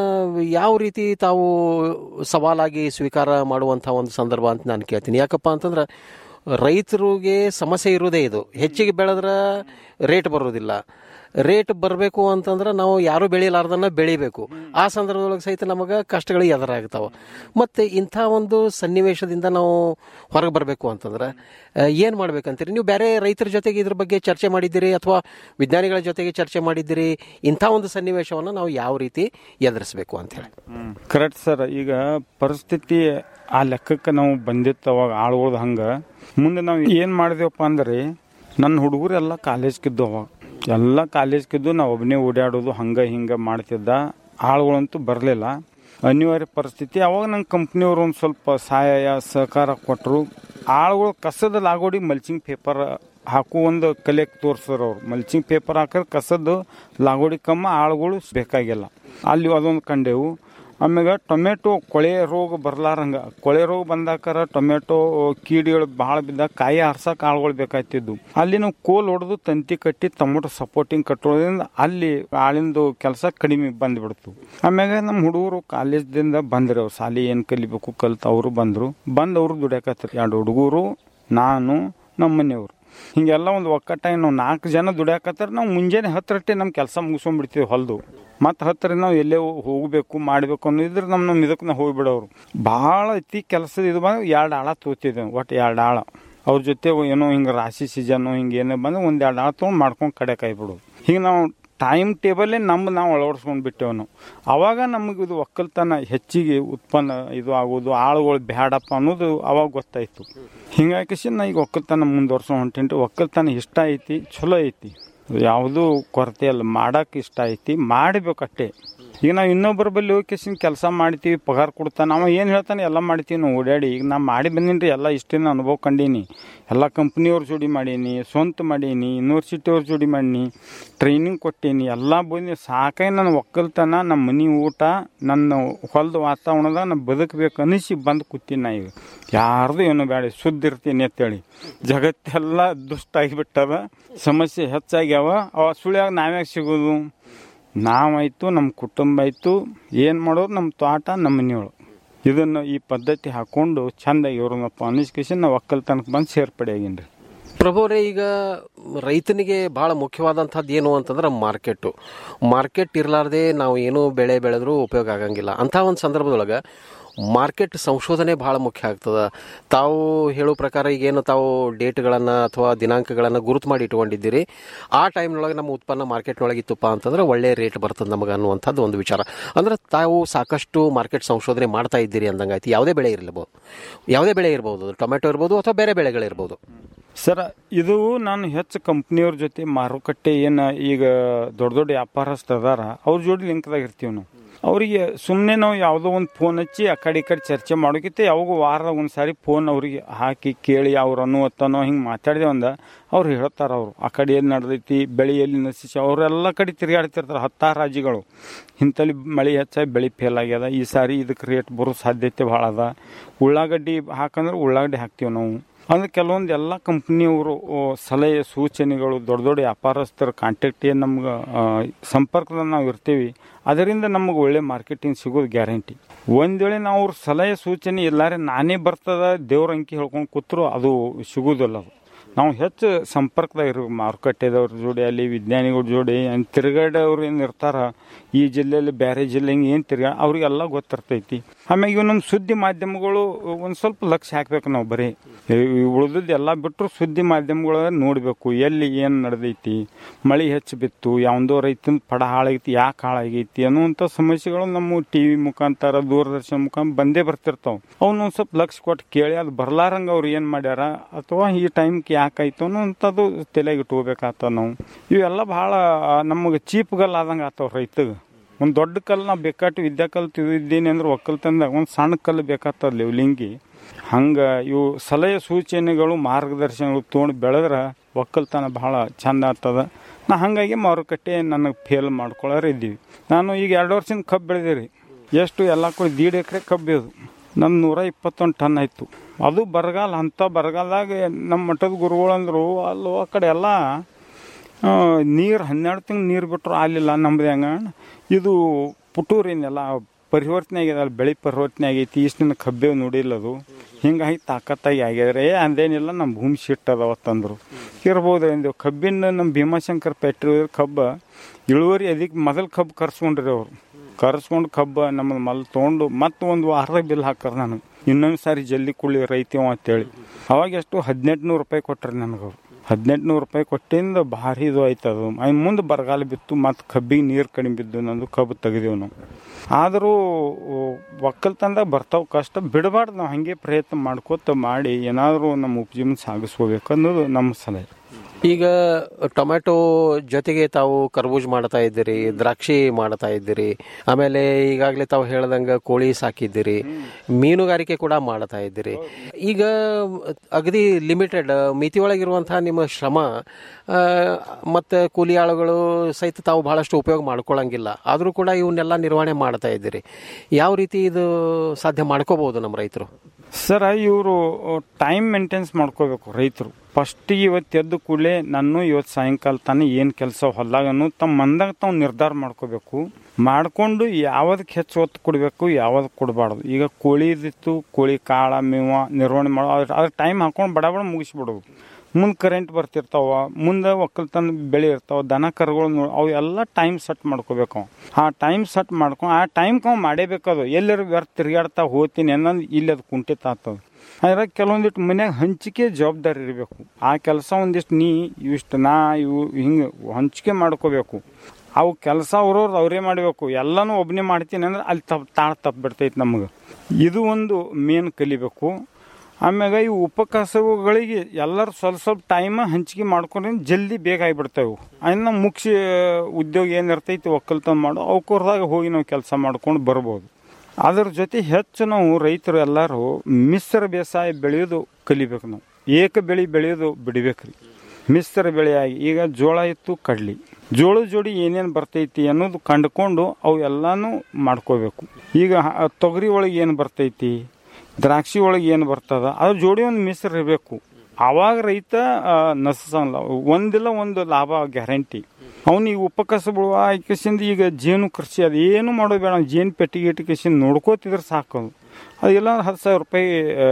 ಯಾವ ರೀತಿ ತಾವು ಸವಾಲಾಗಿ ಸ್ವೀಕಾರ ಮಾಡುವಂಥ ಒಂದು ಸಂದರ್ಭ ಅಂತ ನಾನು ಕೇಳ್ತೀನಿ ಯಾಕಪ್ಪ ಅಂತಂದ್ರೆ ರೈತರಿಗೆ ಸಮಸ್ಯೆ ಇರೋದೇ ಇದು ಹೆಚ್ಚಿಗೆ ಬೆಳೆದ್ರೆ ರೇಟ್ ಬರೋದಿಲ್ಲ ರೇಟ್ ಬರಬೇಕು ಅಂತಂದ್ರೆ ನಾವು ಯಾರು ಬೆಳಿಲಾರ್ದನ್ನ ಬೆಳಿಬೇಕು ಆ ಸಂದರ್ಭದೊಳಗೆ ಸಹಿತ ನಮಗೆ ಕಷ್ಟಗಳು ಎದುರಾಗ್ತಾವೆ ಮತ್ತು ಇಂಥ ಒಂದು ಸನ್ನಿವೇಶದಿಂದ ನಾವು ಹೊರಗೆ ಬರಬೇಕು ಅಂತಂದ್ರೆ ಏನು ಮಾಡ್ಬೇಕಂತೀರಿ ನೀವು ಬೇರೆ ರೈತರ ಜೊತೆಗೆ ಇದ್ರ ಬಗ್ಗೆ ಚರ್ಚೆ ಮಾಡಿದ್ದೀರಿ ಅಥವಾ ವಿಜ್ಞಾನಿಗಳ ಜೊತೆಗೆ ಚರ್ಚೆ ಮಾಡಿದ್ದೀರಿ ಇಂಥ ಒಂದು ಸನ್ನಿವೇಶವನ್ನು ನಾವು ಯಾವ ರೀತಿ ಎದುರಿಸಬೇಕು ಅಂತೇಳಿ ಕರೆಕ್ಟ್ ಸರ್ ಈಗ ಪರಿಸ್ಥಿತಿ ಆ ಲೆಕ್ಕಕ್ಕೆ ನಾವು ಬಂದಿತ್ತು ಅವಾಗ ಆಳ್ಗೊಳ್ದು ಹಂಗೆ ಮುಂದೆ ನಾವು ಏನು ಮಾಡಿದೆವಪ್ಪ ಅಂದ್ರೆ ನನ್ನ ಹುಡುಗರು ಎಲ್ಲ ಕಾಲೇಜ್ಗಿದ್ದು ಅವಾಗ ಎಲ್ಲ ಕಾಲೇಜ್ಗಿದ್ದು ನಾವು ಒಬ್ಬನೇ ಓಡಾಡೋದು ಹಂಗೆ ಹಿಂಗೆ ಮಾಡ್ತಿದ್ದ ಆಳುಗಳಂತೂ ಬರಲಿಲ್ಲ ಅನಿವಾರ್ಯ ಪರಿಸ್ಥಿತಿ ಅವಾಗ ನಂಗೆ ಕಂಪ್ನಿಯವರು ಒಂದು ಸ್ವಲ್ಪ ಸಹಾಯ ಸಹಕಾರ ಕೊಟ್ಟರು ಆಳುಗಳು ಕಸದ ಲಾಗೋಡಿ ಮಲ್ಚಿಂಗ್ ಪೇಪರ್ ಹಾಕು ಒಂದು ಕಲೆಕ್ ತೋರಿಸ್ರು ಅವ್ರು ಮಲ್ಚಿಂಗ್ ಪೇಪರ್ ಹಾಕಿದ್ರೆ ಕಸದ್ದು ಲಾಗೋಡಿ ಕಮ್ಮ ಆಳುಗಳು ಬೇಕಾಗಿಲ್ಲ ಅಲ್ಲಿ ಅದೊಂದು ಕಂಡೆವು ಆಮ್ಯಾಗ ಟೊಮೆಟೊ ಕೊಳೆ ರೋಗ ಬರ್ಲಾರಂಗ ಕೊಳೆ ರೋಗ ಬಂದಾಕಾರ ಟೊಮೆಟೊ ಕೀಡಿಗಳು ಭಾಳ ಬಿದ್ದಾಗ ಕಾಯಿ ಆರ್ಸಕ್ಕೆ ಆಳುಗಳು ಬೇಕಾಗ್ತಿದ್ವು ಅಲ್ಲಿ ನಾವು ಕೋಲ್ ಹೊಡೆದು ತಂತಿ ಕಟ್ಟಿ ಟೊಮೆಟೊ ಸಪೋರ್ಟಿಂಗ್ ಕಟ್ಟೋದ್ರಿಂದ ಅಲ್ಲಿ ಆಳಿಂದು ಕೆಲಸ ಕಡಿಮೆ ಬಂದ್ಬಿಡ್ತು ಆಮ್ಯಾಗ ನಮ್ಮ ಹುಡುಗರು ಕಾಲೇಜ್ದಿಂದ ಬಂದ್ರು ಅವ್ರು ಸಾಲಿ ಏನು ಕಲಿಬೇಕು ಕಲ್ತು ಅವರು ಬಂದರು ಬಂದು ಅವರು ದುಡ್ಯಾಕತ್ರು ಎರಡು ಹುಡುಗರು ನಾನು ನಮ್ಮ ಮನೆಯವರು ಹಿಂಗೆಲ್ಲ ಒಂದು ಒಕ್ಕಟ್ಟಾಗಿ ನಾವು ನಾಲ್ಕು ಜನ ದುಡ್ಯಾಕತ್ತಾರ ನಾವು ಮುಂಜಾನೆ ಹತ್ತರಟ್ಟೆ ನಮ್ಮ ಕೆಲಸ ಮುಗಿಸ್ಕೊಂಡ್ಬಿಡ್ತೀವಿ ಹೊಲ್ದು ಮತ್ತು ಹತ್ತಿರ ನಾವು ಎಲ್ಲೇ ಹೋಗಬೇಕು ಮಾಡಬೇಕು ಅನ್ನೋದಿದ್ರೆ ನಮ್ಮ ನಮ್ಮ ಇದಕ್ಕೆ ನಾವು ಹೋಗ್ಬಿಡೋರು ಭಾಳ ಐತಿ ಕೆಲಸದ ಇದು ಬಂದು ಎರಡು ಆಳ ತೋತಿದ್ದೇವೆ ಒಟ್ಟು ಎರಡು ಆಳ ಅವ್ರ ಜೊತೆ ಏನೋ ಹಿಂಗೆ ರಾಶಿ ಸೀಸನ್ನು ಹಿಂಗೆ ಏನೋ ಬಂದು ಒಂದು ಎರಡು ಆಳ ತೊಗೊಂಡು ಮಾಡ್ಕೊಂಡು ಕಡೆ ಕಾಯ್ಬಿಡೋದು ಹಿಂಗೆ ನಾವು ಟೈಮ್ ಟೇಬಲ್ಲೇ ನಮ್ಮ ನಾವು ಅಳವಡಿಸ್ಕೊಂಡು ಬಿಟ್ಟೆವು ನಾವು ಅವಾಗ ನಮಗೆ ಇದು ಒಕ್ಕಲ್ತನ ಹೆಚ್ಚಿಗೆ ಉತ್ಪನ್ನ ಇದು ಆಗೋದು ಆಳುಗಳು ಬ್ಯಾಡಪ್ಪ ಅನ್ನೋದು ಅವಾಗ ಗೊತ್ತಾಯ್ತು ಹಿಂಗಾಗಿ ನಾ ಈಗ ಒಕ್ಕಲ್ತನ ಮುಂದುವರ್ಸೋ ಹೊಂಟೇನ್ರಿ ಒಕ್ಕಲ್ತನ ಇಷ್ಟ ಐತಿ ಚಲೋ ಐತಿ ಯಾವುದೂ ಕೊರತೆ ಅಲ್ಲ ಮಾಡಕ್ಕೆ ಇಷ್ಟ ಐತಿ ಮಾಡಬೇಕಷ್ಟೇ ಈಗ ನಾವು ಇನ್ನೊಬ್ಬರ ಬಳಿ ಹೋಗಿ ಕೆಲಸ ಮಾಡ್ತೀವಿ ಪಗಾರ ಕೊಡ್ತಾನೆ ಅವ ಏನು ಹೇಳ್ತಾನೆ ಎಲ್ಲ ಮಾಡ್ತೀವಿ ನಾವು ಓಡಾಡಿ ಈಗ ನಾ ಮಾಡಿ ಬಂದೀನಿ ಎಲ್ಲ ಇಷ್ಟಿನ ಅನುಭವ ಕಂಡೀನಿ ಎಲ್ಲ ಕಂಪ್ನಿಯವ್ರ ಜೋಡಿ ಮಾಡೀನಿ ಸ್ವಂತ ಮಾಡೀನಿ ಯೂನಿವರ್ಸಿಟಿಯವ್ರ ಜೋಡಿ ಮಾಡೀನಿ ಟ್ರೈನಿಂಗ್ ಕೊಟ್ಟೀನಿ ಎಲ್ಲ ಬಂದು ಸಾಕಾಗಿ ನನ್ನ ಒಕ್ಕಲ್ತನ ನಮ್ಮ ಮನೆ ಊಟ ನನ್ನ ಹೊಲದ ವಾತಾವರಣದಾಗ ನಾನು ಬದುಕಬೇಕು ಅನಿಸಿ ಬಂದು ಕೂತೀನಿ ನಾ ಈಗ ಯಾರ್ದು ಏನು ಬೇಡ ಶುದ್ಧ ಇರ್ತೀನಿ ಅಂತೇಳಿ ಜಗತ್ತೆಲ್ಲ ದುಷ್ಟ ಆಗಿಬಿಟ್ಟದ ಸಮಸ್ಯೆ ಹೆಚ್ಚಾಗ್ಯಾವ ಅವ ಸುಳ್ಯಾಗ ನಾವ್ಯಾಗ ಸಿಗೋದು ನಾವಾಯ್ತು ನಮ್ಮ ಕುಟುಂಬ ಆಯಿತು ಏನು ಮಾಡೋದು ನಮ್ಮ ತೋಟ ನಮ್ಮ ಮನೆಯೊಳಗೆ ಇದನ್ನು ಈ ಪದ್ಧತಿ ಹಾಕ್ಕೊಂಡು ಚಂದಾಗಿ ಇವ್ರನ್ನಪ್ಪ ಅನಿಸ್ಕೇಶನ್ ನಾವು ಒಕ್ಕಲ್ತನಕ್ಕೆ ಬಂದು ಸೇರ್ಪಡೆ ಆಗೀನಿ ಪ್ರಭುವರೇ ಈಗ ರೈತನಿಗೆ ಬಹಳ ಮುಖ್ಯವಾದಂಥದ್ದು ಏನು ಅಂತಂದ್ರೆ ಮಾರ್ಕೆಟು ಮಾರ್ಕೆಟ್ ಇರಲಾರ್ದೆ ನಾವು ಏನೂ ಬೆಳೆ ಬೆಳೆದ್ರೂ ಉಪಯೋಗ ಆಗಂಗಿಲ್ಲ ಅಂಥ ಒಂದು ಸಂದರ್ಭದೊಳಗೆ ಮಾರ್ಕೆಟ್ ಸಂಶೋಧನೆ ಬಹಳ ಮುಖ್ಯ ಆಗ್ತದೆ ತಾವು ಹೇಳೋ ಪ್ರಕಾರ ಈಗೇನು ತಾವು ಡೇಟ್ಗಳನ್ನು ಅಥವಾ ದಿನಾಂಕಗಳನ್ನು ಗುರುತು ಮಾಡಿ ಇಟ್ಕೊಂಡಿದ್ದೀರಿ ಆ ಟೈಮ್ನೊಳಗೆ ನಮ್ಮ ಉತ್ಪನ್ನ ಮಾರ್ಕೆಟ್ನೊಳಗೆ ಇತ್ತಪ್ಪ ಅಂತಂದ್ರೆ ಒಳ್ಳೆ ರೇಟ್ ಬರ್ತದೆ ನಮಗೆ ಅನ್ನುವಂಥದ್ದು ಒಂದು ವಿಚಾರ ಅಂದ್ರೆ ತಾವು ಸಾಕಷ್ಟು ಮಾರ್ಕೆಟ್ ಸಂಶೋಧನೆ ಮಾಡ್ತಾ ಇದ್ದೀರಿ ಅಂದಂಗಾಯ್ತು ಯಾವುದೇ ಬೆಳೆ ಇರಬಹುದು ಯಾವುದೇ ಬೆಳೆ ಇರ್ಬೋದು ಟೊಮೆಟೊ ಇರ್ಬೋದು ಅಥವಾ ಬೇರೆ ಬೆಳೆಗಳಿರ್ಬೋದು ಸರ್ ಇದು ನಾನು ಹೆಚ್ಚು ಕಂಪ್ನಿಯವ್ರ ಜೊತೆ ಮಾರುಕಟ್ಟೆ ಏನು ಈಗ ದೊಡ್ಡ ದೊಡ್ಡ ವ್ಯಾಪಾರಸ್ಥ ಅದಾರ ಅವ್ರ ಜೋಡಿ ಲಿಂಕ್ದಾಗ ಇರ್ತೀವಿ ನಾವು ಅವರಿಗೆ ಸುಮ್ಮನೆ ನಾವು ಯಾವುದೋ ಒಂದು ಫೋನ್ ಹಚ್ಚಿ ಆ ಕಡೆ ಈ ಕಡೆ ಚರ್ಚೆ ಮಾಡೋಕ್ಕಿಂತ ಯಾವಾಗ ವಾರದಾಗ ಒಂದು ಸಾರಿ ಫೋನ್ ಅವ್ರಿಗೆ ಹಾಕಿ ಕೇಳಿ ಅವ್ರು ಅನ್ನುವತ್ತನೋ ಹಿಂಗೆ ಮಾತಾಡಿದೆ ಒಂದ ಅವ್ರು ಹೇಳ್ತಾರೆ ಅವರು ಆ ಕಡೆ ಏನು ನಡೆದೈತಿ ಬೆಳೆ ಎಲ್ಲಿ ನಶಿಸಿ ಅವರೆಲ್ಲ ಕಡೆ ತಿರುಗಾಡ್ತಿರ್ತಾರೆ ಹತ್ತಾರು ರಾಜ್ಯಗಳು ಇಂಥಲ್ಲಿ ಮಳೆ ಹೆಚ್ಚಾಗಿ ಬೆಳೆ ಫೇಲ್ ಆಗ್ಯದ ಈ ಸಾರಿ ಇದಕ್ಕೆ ರೇಟ್ ಬರೋ ಸಾಧ್ಯತೆ ಭಾಳ ಅದ ಉಳ್ಳಾಗಡ್ಡಿ ಹಾಕಂದ್ರೆ ಉಳ್ಳಾಗಡ್ಡಿ ಹಾಕ್ತೀವಿ ನಾವು ಅಂದ್ರೆ ಕೆಲವೊಂದು ಎಲ್ಲ ಕಂಪ್ನಿಯವರು ಸಲಹೆ ಸೂಚನೆಗಳು ದೊಡ್ಡ ದೊಡ್ಡ ವ್ಯಾಪಾರಸ್ಥರ ಕಾಂಟ್ಯಾಕ್ಟ್ ಏನು ನಮ್ಗೆ ಸಂಪರ್ಕದಲ್ಲಿ ನಾವು ಇರ್ತೀವಿ ಅದರಿಂದ ನಮಗೆ ಒಳ್ಳೆ ಮಾರ್ಕೆಟಿಂಗ್ ಸಿಗೋದು ಗ್ಯಾರಂಟಿ ಒಂದು ವೇಳೆ ನಾವು ಅವ್ರ ಸಲಹೆ ಸೂಚನೆ ಇಲ್ಲಾರೆ ನಾನೇ ಬರ್ತದ ದೇವ್ರ ಅಂಕಿ ಹೇಳ್ಕೊಂಡು ಕೂತ್ರು ಅದು ಸಿಗೋದಿಲ್ಲ ಅದು ನಾವು ಹೆಚ್ಚು ಸಂಪರ್ಕದಾಗ ಇರೋ ಮಾರುಕಟ್ಟೆದವ್ರ ಜೋಡಿ ಅಲ್ಲಿ ವಿಜ್ಞಾನಿಗಳ ಜೋಡಿ ತಿರುಗಾಡೋರು ಏನು ಇರ್ತಾರ ಈ ಜಿಲ್ಲೆಯಲ್ಲಿ ಬೇರೆ ಜಿಲ್ಲೆ ಹಿಂಗೆ ಏನು ತಿರ್ಗಾ ಅವ್ರಿಗೆಲ್ಲ ಗೊತ್ತಿರ್ತೈತಿ ಆಮೇಲೆ ಇವು ನಮ್ಮ ಸುದ್ದಿ ಮಾಧ್ಯಮಗಳು ಒಂದು ಸ್ವಲ್ಪ ಲಕ್ಷ ಹಾಕ್ಬೇಕು ನಾವು ಬರೀ ಉಳಿದದ್ದು ಎಲ್ಲ ಬಿಟ್ಟರು ಸುದ್ದಿ ಮಾಧ್ಯಮಗಳ ನೋಡಬೇಕು ಎಲ್ಲಿ ಏನು ನಡೆದೈತಿ ಮಳೆ ಹೆಚ್ಚು ಬಿತ್ತು ಯಾವ್ದೋ ರೈತನ ಪಡ ಹಾಳಾಗೈತಿ ಯಾಕೆ ಹಾಳಾಗೈತಿ ಅನ್ನುವಂಥ ಸಮಸ್ಯೆಗಳು ನಮ್ಮ ಟಿ ವಿ ಮುಖಾಂತರ ದೂರದರ್ಶನ ಮುಖಾಂತರ ಬಂದೇ ಬರ್ತಿರ್ತಾವೆ ಅವನ್ನ ಒಂದು ಸ್ವಲ್ಪ ಲಕ್ಷ ಕೊಟ್ಟು ಕೇಳಿ ಅದು ಬರ್ಲಾರಂಗೆ ಅವ್ರು ಏನು ಮಾಡ್ಯಾರ ಅಥವಾ ಈ ಟೈಮ್ಗೆ ಯಾಕಾಯ್ತು ಅನ್ನೋಂಥದ್ದು ತಲೆಗೆ ಇಟ್ಕೋಬೇಕಾಗ್ತದೆ ನಾವು ಇವೆಲ್ಲ ಭಾಳ ನಮಗೆ ಚೀಪ್ಗಲ್ ಆದಂಗೆ ಆತಾವ ರೈತಗೆ ಒಂದು ದೊಡ್ಡ ಕಲ್ಲು ನಾವು ಬೇಕಾಟ್ಟು ವಿದ್ಯಾ ಕಲ್ಲು ತಿದ್ದಿದ್ದೀನಿ ಅಂದ್ರೆ ಒಕ್ಕಲ್ತಂದಾಗ ಒಂದು ಸಣ್ಣ ಕಲ್ಲು ಬೇಕಾಗ್ತದೆ ಲೆವ್ಲಿಂಗಿ ಹಂಗೆ ಇವು ಸಲಹೆ ಸೂಚನೆಗಳು ಮಾರ್ಗದರ್ಶನಗಳು ತೊಗೊಂಡು ಬೆಳೆದ್ರೆ ಒಕ್ಕಲ್ತನ ಭಾಳ ಚಂದ ಆಗ್ತದ ನಾ ಹಾಗಾಗಿ ಮಾರುಕಟ್ಟೆ ನನಗೆ ಫೇಲ್ ಮಾಡ್ಕೊಳ್ಳೋರು ಇದ್ದೀವಿ ನಾನು ಈಗ ಎರಡು ವರ್ಷದಿಂದ ಕಬ್ಬು ಬೆಳೆದಿರಿ ಎಷ್ಟು ಎಲ್ಲ ಕೂಡ ದೀಡ್ ಎಕರೆ ಕಬ್ಬು ಇದು ನನ್ನ ನೂರ ಇಪ್ಪತ್ತೊಂದು ಟನ್ ಆಯಿತು ಅದು ಬರಗಾಲ ಅಂಥ ಬರಗಾಲದಾಗ ನಮ್ಮ ಮಠದ ಗುರುಗಳು ಅಂದರು ಅಲ್ಲೋ ಆ ಕಡೆ ಎಲ್ಲ ನೀರು ಹನ್ನೆರಡು ತಿಂಗಳು ನೀರು ಬಿಟ್ಟರು ಆಗಲಿಲ್ಲ ನಮ್ದು ಹೆಂಗ ಇದು ಪುಟೂರಿನೆಲ್ಲ ಪರಿವರ್ತನೆ ಆಗ್ಯದ ಅಲ್ಲಿ ಬೆಳೆ ಪರಿವರ್ತನೆ ಆಗೈತಿ ಇಷ್ಟಿನ ಕಬ್ಬೆ ನೋಡಿಲ್ಲ ಅದು ಹಿಂಗಾಗಿ ತಾಕತ್ತಾಗಿ ಆಗ್ಯದ್ರೆ ಅಂದೇನಿಲ್ಲ ನಮ್ಮ ಭೂಮಿ ಶಿಟ್ ಅದಾವತ್ತಂದ್ರು ಇರ್ಬೋದು ಅಂದೇವು ಕಬ್ಬಿನ ನಮ್ಮ ಭೀಮಾಶಂಕರ್ ಫ್ಯಾಕ್ಟ್ರಿ ಕಬ್ಬ ಇಳುವರಿ ಅದಕ್ಕೆ ಮೊದಲು ಕಬ್ಬು ಕರ್ಸ್ಕೊಂಡ್ರಿ ಅವರು ಕರ್ಸ್ಕೊಂಡು ಕಬ್ಬ ನಮ್ಮ ಮಲ್ ತೊಗೊಂಡು ಮತ್ತೆ ಒಂದು ವಾರದಾಗ ಬಿಲ್ ಹಾಕಾರ ನನಗೆ ಇನ್ನೊಂದು ಸಾರಿ ಜಲ್ದಿ ಕುಳ್ಳಿ ರೈತೀವ ಅಂತೇಳಿ ಅವಾಗ ಎಷ್ಟು ಹದಿನೆಂಟು ನೂರು ರೂಪಾಯಿ ಕೊಟ್ರಿ ನನಗೆ ಅವ್ರು ಹದಿನೆಂಟು ನೂರು ರೂಪಾಯಿ ಕೊಟ್ಟಿಂದ ಭಾರಿ ಇದು ಆಯ್ತು ಅದು ಅದು ಮುಂದೆ ಬರಗಾಲ ಬಿತ್ತು ಮತ್ತು ಕಬ್ಬಿಗೆ ನೀರು ಕಡಿಮೆ ಬಿದ್ದು ನಂದು ಕಬ್ಬು ತೆಗೆದೇವು ನಾವು ಆದರೂ ಒಕ್ಕಲ್ತನದಾಗ ಬರ್ತಾವೆ ಕಷ್ಟ ಬಿಡಬಾರ್ದು ನಾವು ಹಾಗೆ ಪ್ರಯತ್ನ ಮಾಡ್ಕೋತ ಮಾಡಿ ಏನಾದರೂ ನಮ್ಮ ಉಪಜೀವನ ಸಾಗಿಸ್ಕೋಬೇಕು ಅನ್ನೋದು ನಮ್ಮ ಸಲಹೆ ಈಗ ಟೊಮ್ಯಾಟೊ ಜೊತೆಗೆ ತಾವು ಕರ್ಬೂಜ್ ಮಾಡ್ತಾ ಇದ್ದೀರಿ ದ್ರಾಕ್ಷಿ ಮಾಡ್ತಾ ಇದ್ದೀರಿ ಆಮೇಲೆ ಈಗಾಗಲೇ ತಾವು ಹೇಳ್ದಂಗೆ ಕೋಳಿ ಸಾಕಿದ್ದೀರಿ ಮೀನುಗಾರಿಕೆ ಕೂಡ ಮಾಡ್ತಾ ಇದ್ದೀರಿ ಈಗ ಅಗದಿ ಲಿಮಿಟೆಡ್ ಮಿತಿಯೊಳಗಿರುವಂತಹ ನಿಮ್ಮ ಶ್ರಮ ಆ, ಮತ್ತೆ ಕೂಲಿ ಆಳುಗಳು ಸಹಿತ ತಾವು ಬಹಳಷ್ಟು ಉಪಯೋಗ ಮಾಡ್ಕೊಳ್ಳಂಗಿಲ್ಲ ಆದರೂ ಕೂಡ ಇವನ್ನೆಲ್ಲ ನಿರ್ವಹಣೆ ಮಾಡ್ತಾ ಇದ್ದೀರಿ ಯಾವ ರೀತಿ ಇದು ಸಾಧ್ಯ ಮಾಡ್ಕೋಬಹುದು ನಮ್ಮ ರೈತರು ಸರ್ ಇವರು ಟೈಮ್ ಮೇಂಟೆನ್ಸ್ ಮಾಡ್ಕೋಬೇಕು ರೈತರು ಫಸ್ಟಿಗೆ ಇವತ್ತು ಎದ್ದು ಕೂಡಲೇ ನಾನು ಇವತ್ತು ಸಾಯಂಕಾಲ ತಾನೇ ಏನು ಕೆಲಸ ಹೊಲ್ದಾಗನು ತಮ್ಮ ಮಂದಾಗ ತಾವು ನಿರ್ಧಾರ ಮಾಡ್ಕೋಬೇಕು ಮಾಡ್ಕೊಂಡು ಯಾವ್ದಕ್ಕೆ ಹೆಚ್ಚು ಒತ್ತು ಕೊಡಬೇಕು ಯಾವ್ದಕ್ಕೆ ಕೊಡಬಾರ್ದು ಈಗ ಕೋಳಿದಿತ್ತು ಕೋಳಿ ಕಾಳ ಮೇವ ನಿರ್ವಹಣೆ ಮಾಡೋ ಅದ್ರ ಅದ್ರ ಟೈಮ್ ಹಾಕೊಂಡು ಬಡ ಬಡ ಮುಗಿಸ್ಬಿಡೋದು ಮುಂದೆ ಕರೆಂಟ್ ಬರ್ತಿರ್ತಾವ ಮುಂದೆ ಒಕ್ಕಲ್ತನ ಬೆಳೆ ಇರ್ತಾವ ದನ ಕರುಗಳು ನೋ ಅವು ಎಲ್ಲ ಟೈಮ್ ಸೆಟ್ ಮಾಡ್ಕೋಬೇಕು ಅವ. ಆ ಟೈಮ್ ಸೆಟ್ ಮಾಡ್ಕೊಂಡು ಆ ಟೈಮ್ಗೆ ಅವು ಮಾಡೇಬೇಕದು ಎಲ್ಲರೂ ವ್ಯರ್ಥ ತಿರುಗಾಡ್ತಾ ಹೋಗ್ತೀನಿ ಅನ್ನೋದು ಇಲ್ಲಿ ಅದು ಕುಂಠಿತ ಆಗ್ತದೆ ಅದ್ರಾಗ ಕೆಲವೊಂದಿಷ್ಟು ಮನ್ಯಾಗ ಹಂಚಿಕೆ ಜವಾಬ್ದಾರಿ ಇರಬೇಕು ಆ ಕೆಲಸ ಒಂದಿಷ್ಟು ನೀ ಇವಿಷ್ಟು ನಾ ಇವು ಹಿಂಗೆ ಹಂಚಿಕೆ ಮಾಡ್ಕೋಬೇಕು ಅವು ಕೆಲಸ ಅವ್ರವ್ರದ್ದು ಅವರೇ ಮಾಡಬೇಕು ಎಲ್ಲನೂ ಒಬ್ಬನೇ ಮಾಡ್ತೀನಿ ಅಂದ್ರೆ ಅಲ್ಲಿ ತಪ್ಪು ತಾಳು ತಪ್ಪು ಬಿಡ್ತೈತೆ ನಮಗೆ ಇದು ಒಂದು ಮೇನ್ ಕಲಿಬೇಕು ಆಮ್ಯಾಗ ಈ ಉಪಕಸಬುಗಳಿಗೆ ಎಲ್ಲರೂ ಸ್ವಲ್ಪ ಸ್ವಲ್ಪ ಟೈಮ್ ಹಂಚಿಕೆ ಮಾಡ್ಕೊಂಡ್ರೆ ಜಲ್ದಿ ಬೇಗ ಆಗಿಬಿಡ್ತಾವೆ ಇವು ಇನ್ನು ಮುಖ್ಯ ಉದ್ಯೋಗ ಏನಿರ್ತೈತಿ ಒಕ್ಕಲ್ತನ ಮಾಡೋ ಅವಕೂರ್ದಾಗ ಹೋಗಿ ನಾವು ಕೆಲಸ ಮಾಡ್ಕೊಂಡು ಬರ್ಬೋದು ಅದ್ರ ಜೊತೆ ಹೆಚ್ಚು ನಾವು ರೈತರು ಎಲ್ಲರೂ ಮಿಶ್ರ ಬೇಸಾಯ ಬೆಳೆಯೋದು ಕಲಿಬೇಕು ನಾವು ಏಕ ಬೆಳೆ ಬೆಳೆಯೋದು ಬಿಡಬೇಕ್ರಿ ಮಿಶ್ರ ಬೆಳೆಯಾಗಿ ಈಗ ಜೋಳ ಇತ್ತು ಕಡ್ಲಿ ಜೋಳದ ಜೋಡಿ ಏನೇನು ಬರ್ತೈತಿ ಅನ್ನೋದು ಕಂಡುಕೊಂಡು ಅವು ಎಲ್ಲಾನು ಮಾಡ್ಕೋಬೇಕು ಈಗ ಹ- ತೊಗರಿ ಒಳಗೆ ಏನು ಬರ್ತೈತಿ ದ್ರಾಕ್ಷಿ ಒಳಗೆ ಏನು ಬರ್ತದ ಅದ್ರ ಜೋಡಿ ಒಂದು ಮಿಶ್ರ ಇರಬೇಕು ಆವಾಗ ರೈತ ನಸಲ್ಲ ಒಂದಿಲ್ಲ ಒಂದು ಲಾಭ ಗ್ಯಾರಂಟಿ ಅವ್ನಿಗೆ ಉಪಕಸಬುಳು ಆಯ್ಕೆಸಿಂದ ಈಗ ಜೇನು ಕೃಷಿ ಅದು ಏನು ಮಾಡೋದು ಬೇಡ ಅವ್ನ್ ಜೇನು ಪೆಟ್ಟಿಗೆ ಇಟ್ಕೆಸಿಂದ ನೋಡ್ಕೋತಿದ್ರೆ ಸಾಕು ಅದು ಅದೆಲ್ಲ ಹತ್ತು ಸಾವಿರ ರೂಪಾಯಿ